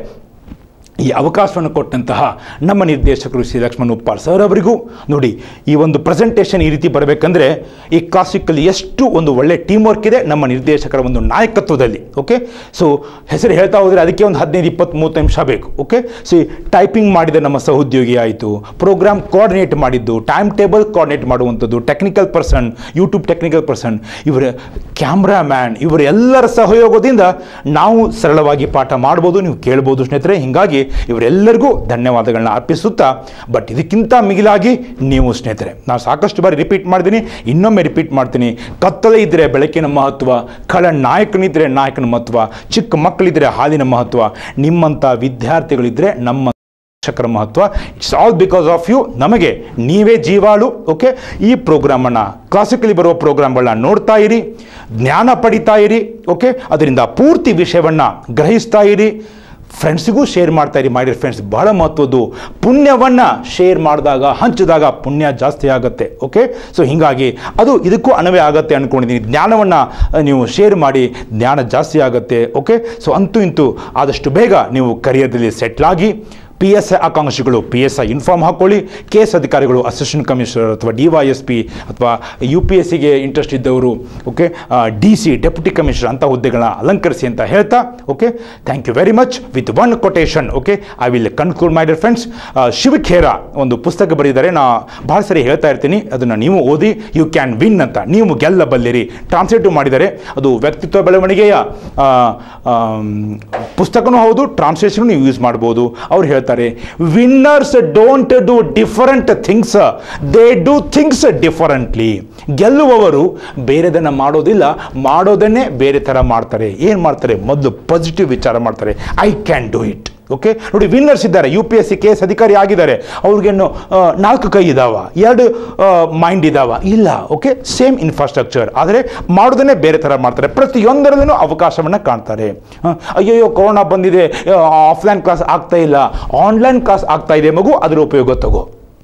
ಈ ಅವಕಾಶವನ್ನು ಕೊಟ್ಟಂತಹ ನಮ್ಮ ನಿರ್ದೇಶಕರು ಶ್ರೀ ಲಕ್ಷ್ಮಣ್ ಉಪ್ಪಾರ್ ಸರ್ ಅವರಿಗೂ ನೋಡಿ ಈ ಒಂದು ಪ್ರೆಸೆಂಟೇಷನ್ ಈ ರೀತಿ ಬರಬೇಕಂದ್ರೆ ಈ ಕ್ಲಾಸಿಕಲ್ಲಿ ಎಷ್ಟು ಒಂದು ಒಳ್ಳೆ ಟೀಮ್ ವರ್ಕ್ ಇದೆ ನಮ್ಮ ನಿರ್ದೇಶಕರ ಒಂದು ನಾಯಕತ್ವದಲ್ಲಿ ಓಕೆ ಸೊ ಹೆಸರು ಹೇಳ್ತಾ ಹೋದರೆ ಅದಕ್ಕೆ ಒಂದು ಹದಿನೈದು ಇಪ್ಪತ್ತು ಮೂವತ್ತು ನಿಮಿಷ ಬೇಕು ಓಕೆ ಸೊ ಟೈಪಿಂಗ್ ಮಾಡಿದ ನಮ್ಮ ಸಹೋದ್ಯೋಗಿ ಆಯಿತು ಪ್ರೋಗ್ರಾಮ್ ಕೋಆರ್ಡಿನೇಟ್ ಮಾಡಿದ್ದು ಟೈಮ್ ಟೇಬಲ್ ಕೋಆರ್ಡಿನೇಟ್ ಮಾಡುವಂಥದ್ದು technical person YouTube technical person ಇವರ ಕ್ಯಾಮ್ರಾಮ್ಯಾನ್ ಇವರೆಲ್ಲರ ಸಹಯೋಗದಿಂದ ನಾವು ಸರಳವಾಗಿ ಪಾಠ ಮಾಡ್ಬೋದು ನೀವು ಕೇಳ್ಬೋದು ಸ್ನೇಹಿತರೆ ಹೀಗಾಗಿ ಇವರೆಲ್ಲರಿಗೂ ಧನ್ಯವಾದಗಳನ್ನ ಅರ್ಪಿಸುತ್ತಾ ಬಟ್ ಇದಕ್ಕಿಂತ ಮಿಗಿಲಾಗಿ ನೀವು ಸ್ನೇಹಿತರೆ ನಾನು ಸಾಕಷ್ಟು ಬಾರಿ ರಿಪೀಟ್ ಮಾಡಿದ್ದೀನಿ ಇನ್ನೊಮ್ಮೆ ರಿಪೀಟ್ ಮಾಡ್ತೀನಿ ಕತ್ತಲೆ ಇದ್ದರೆ ಬೆಳಕಿನ ಮಹತ್ವ ಖಳ ನಾಯಕನಿದ್ರೆ ನಾಯಕನ ಮಹತ್ವ ಚಿಕ್ಕ ಮಕ್ಕಳಿದ್ರೆ ಹಾಲಿನ ಮಹತ್ವ ನಿಮ್ಮಂಥ ವಿದ್ಯಾರ್ಥಿಗಳಿದ್ರೆ ನಮ್ಮ ಶಿಕ್ಷಕರ ಮಹತ್ವ it's all because of you ನಮಗೆ ನೀವೇ ಜೀವಾಳು ಓಕೆ ಈ ಪ್ರೋಗ್ರಾಮನ್ನು ಕ್ಲಾಸಿಕಲಿ ಬರುವ ಪ್ರೋಗ್ರಾಮ್ಗಳನ್ನ ನೋಡ್ತಾ ಇರಿ ಜ್ಞಾನ ಪಡಿತಾ ಇರಿ ಓಕೆ ಅದರಿಂದ ಪೂರ್ತಿ ವಿಷಯವನ್ನು ಗ್ರಹಿಸ್ತಾ ಇರಿ ಫ್ರೆಂಡ್ಸಿಗೂ ಶೇರ್ ಮಾಡ್ತಾ ಇರಿ ಮೈ ಡಿಯರ್ ಫ್ರೆಂಡ್ಸ್ ಬಹಳ ಮಹತ್ವದ್ದು ಪುಣ್ಯವನ್ನು ಶೇರ್ ಮಾಡಿದಾಗ ಹಂಚಿದಾಗ ಪುಣ್ಯ ಜಾಸ್ತಿ ಆಗುತ್ತೆ ಓಕೆ ಸೊ ಹೀಗಾಗಿ ಅದು ಇದಕ್ಕೂ ಅನ್ವಯ ಆಗುತ್ತೆ ಅಂದ್ಕೊಂಡಿದ್ದೀನಿ ಜ್ಞಾನವನ್ನು ನೀವು ಶೇರ್ ಮಾಡಿ ಜ್ಞಾನ ಜಾಸ್ತಿ ಆಗುತ್ತೆ ಓಕೆ ಸೊ ಅಂತೂ ಇಂತೂ ಆದಷ್ಟು ಬೇಗ ನೀವು ಕರಿಯರ್ದಲ್ಲಿ ಸೆಟ್ಲಾಗಿ ಪಿ ಎಸ್ ಐ ಆಕಾಂಕ್ಷಿಗಳು ಪಿ ಎಸ್ ಐ ಇನ್ಫಾರ್ಮ್ ಹಾಕ್ಕೊಳ್ಳಿ ಕೆ ಎಸ್ ಅಧಿಕಾರಿಗಳು ಅಸಿಸ್ಟೆಂಟ್ ಕಮಿಷನರ್ ಅಥವಾ ಡಿ ವೈ ಎಸ್ ಪಿ ಅಥವಾ ಯು ಪಿ ಎಸ್ ಸಿಗೆ ಇಂಟ್ರೆಸ್ಟ್ ಇದ್ದವರು okay D C deputy commissioner ಅಂತ ಹುದ್ದೆಗಳನ್ನ ಅಲಂಕರಿಸಿ ಅಂತ ಹೇಳ್ತಾ okay thank you very much with one quotation okay I will conclude my dear friends Shiv Khera ಒಂದು ಪುಸ್ತಕ ಬರೆದಿದ್ದಾರೆ ನಾ ಭಾಳ ಸರಿ ಹೇಳ್ತಾ ಇರ್ತೀನಿ ಅದನ್ನು ನೀವು ಓದಿ ಯು ಕ್ಯಾನ್ ವಿನ್ ಅಂತ ನೀವು ಗೆಲ್ಲಬಲ್ಲಿರಿ ಟ್ರಾನ್ಸ್ಲೇಟಿವ್ ಮಾಡಿದ್ದಾರೆ ಅದು ವ್ಯಕ್ತಿತ್ವ ಬೆಳವಣಿಗೆಯ ಆ, ಆಮ್, ಪುಸ್ತಕನೂ ಹೌದು ಟ್ರಾನ್ಸ್ಲೇಷನ್ ನೀವು ಯೂಸ್ ಮಾಡ್ಬೋದು ಅವ್ರು ಹೇಳ್ತಾರೆ winners don't do different things they do things differently ಗೆಲ್ಲುವವರು ಬೇರೆದನ್ನು ಮಾಡೋದಿಲ್ಲ ಮಾಡೋದನ್ನೇ ಬೇರೆ ಥರ ಮಾಡ್ತಾರೆ ಏನು ಮಾಡ್ತಾರೆ ಮೊದಲು ಪಾಸಿಟಿವ್ ವಿಚಾರ ಮಾಡ್ತಾರೆ I can do it okay ನೋಡಿ ವಿನ್ನರ್ಸ್ ಇದ್ದಾರೆ U P S C K S ಅಧಿಕಾರಿ ಆಗಿದ್ದಾರೆ ಅವ್ರಿಗೇನು ಆ, ನಾಲ್ಕು ಕೈ ಇದಾವ ಎರಡು ಮೈಂಡ್ ಇದಾವ ಇಲ್ಲ ಓಕೆ ಸೇಮ್ ಇನ್ಫ್ರಾಸ್ಟ್ರಕ್ಚರ್ ಆದರೆ ಮಾಡೋದನ್ನೇ ಬೇರೆ ಥರ ಮಾಡ್ತಾರೆ ಪ್ರತಿಯೊಂದರಲ್ಲೂ ಅವಕಾಶವನ್ನು ಕಾಣ್ತಾರೆ ಹ, ಅಯ್ಯಯ್ಯೋ ಕೊರೋನಾ ಬಂದಿದೆ ಆಫ್ಲೈನ್ ಕ್ಲಾಸ್ ಆಗ್ತಾ ಇಲ್ಲ ಆನ್ಲೈನ್ ಕ್ಲಾಸ್ ಆಗ್ತಾ ಇದೆ ಮಗು ಅದರ ಉಪಯೋಗ ತಗೋ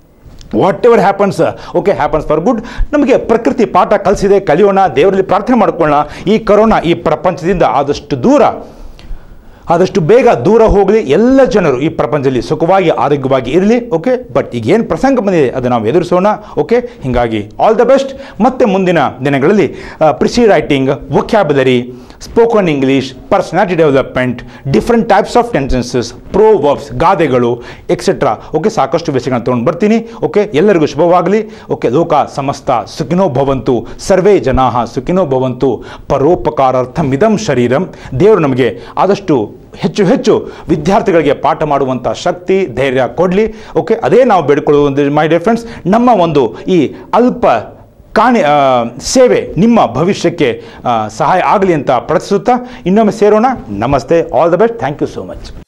whatever happens okay happens for good ನಮಗೆ ಪ್ರಕೃತಿ ಪಾಠ ಕಲಿಸಿದೆ ಕಲಿಯೋಣ ದೇವರಲ್ಲಿ ಪ್ರಾರ್ಥನೆ ಮಾಡ್ಕೊಳ್ಳೋಣ ಈ ಕರೋನಾ ಈ ಪ್ರಪಂಚದಿಂದ ಆದಷ್ಟು ದೂರ ಆದಷ್ಟು ಬೇಗ ದೂರ ಹೋಗಲಿ ಎಲ್ಲ ಜನರು ಈ ಪ್ರಪಂಚದಲ್ಲಿ ಸುಖವಾಗಿ ಆರೋಗ್ಯವಾಗಿ ಇರಲಿ ಓಕೆ ಬಟ್ ಈಗ ಏನು ಪ್ರಸಂಗ ಬಂದಿದೆ ಅದು ನಾವು ಎದುರಿಸೋಣ ಓಕೆ ಹೀಗಾಗಿ ಆಲ್ ದ ಬೆಸ್ಟ್ ಮತ್ತೆ ಮುಂದಿನ ದಿನಗಳಲ್ಲಿ precis writing vocabulary spoken English personality development different types of tenses proverbs ಗಾದೆಗಳು ಎಕ್ಸೆಟ್ರಾ ಓಕೆ ಸಾಕಷ್ಟು ವಿಷಯಗಳನ್ನ ತೊಗೊಂಡು ಬರ್ತೀನಿ ಓಕೆ ಎಲ್ಲರಿಗೂ ಶುಭವಾಗಲಿ ಓಕೆ ಲೋಕ ಸಮಸ್ತ ಸುಖಿನೋ ಭವಂತು ಸರ್ವೇ ಜನಾ ಸುಖಿನೋ ಭವಂತು ಪರೋಪಕಾರಾರ್ಥಮಿದಂ ಶರೀರಂ ದೇವರು ನಮಗೆ ಆದಷ್ಟು ಹೆಚ್ಚು ಹೆಚ್ಚು ವಿದ್ಯಾರ್ಥಿಗಳಿಗೆ ಪಾಠ ಮಾಡುವಂಥ ಶಕ್ತಿ ಧೈರ್ಯ ಕೊಡಲಿ ಓಕೆ ಅದೇ ನಾವು ಬೇಡ್ಕೊಳ್ಳುವುದು ಮೈ ಡಿಯರ್ ಫ್ರೆಂಡ್ಸ್ ನಮ್ಮ ಒಂದು ಈ ಅಲ್ಪ ಕಾಣಿ ಆ, ಸೇವೆ ನಿಮ್ಮ ಭವಿಷ್ಯಕ್ಕೆ ಆ, ಸಹಾಯ ಆಗಲಿ ಅಂತ ಪ್ರಾರ್ಥಿಸುತ್ತಾ ಇನ್ನೊಮ್ಮೆ ಸೇರೋಣ ನಮಸ್ತೆ all the best thank you so much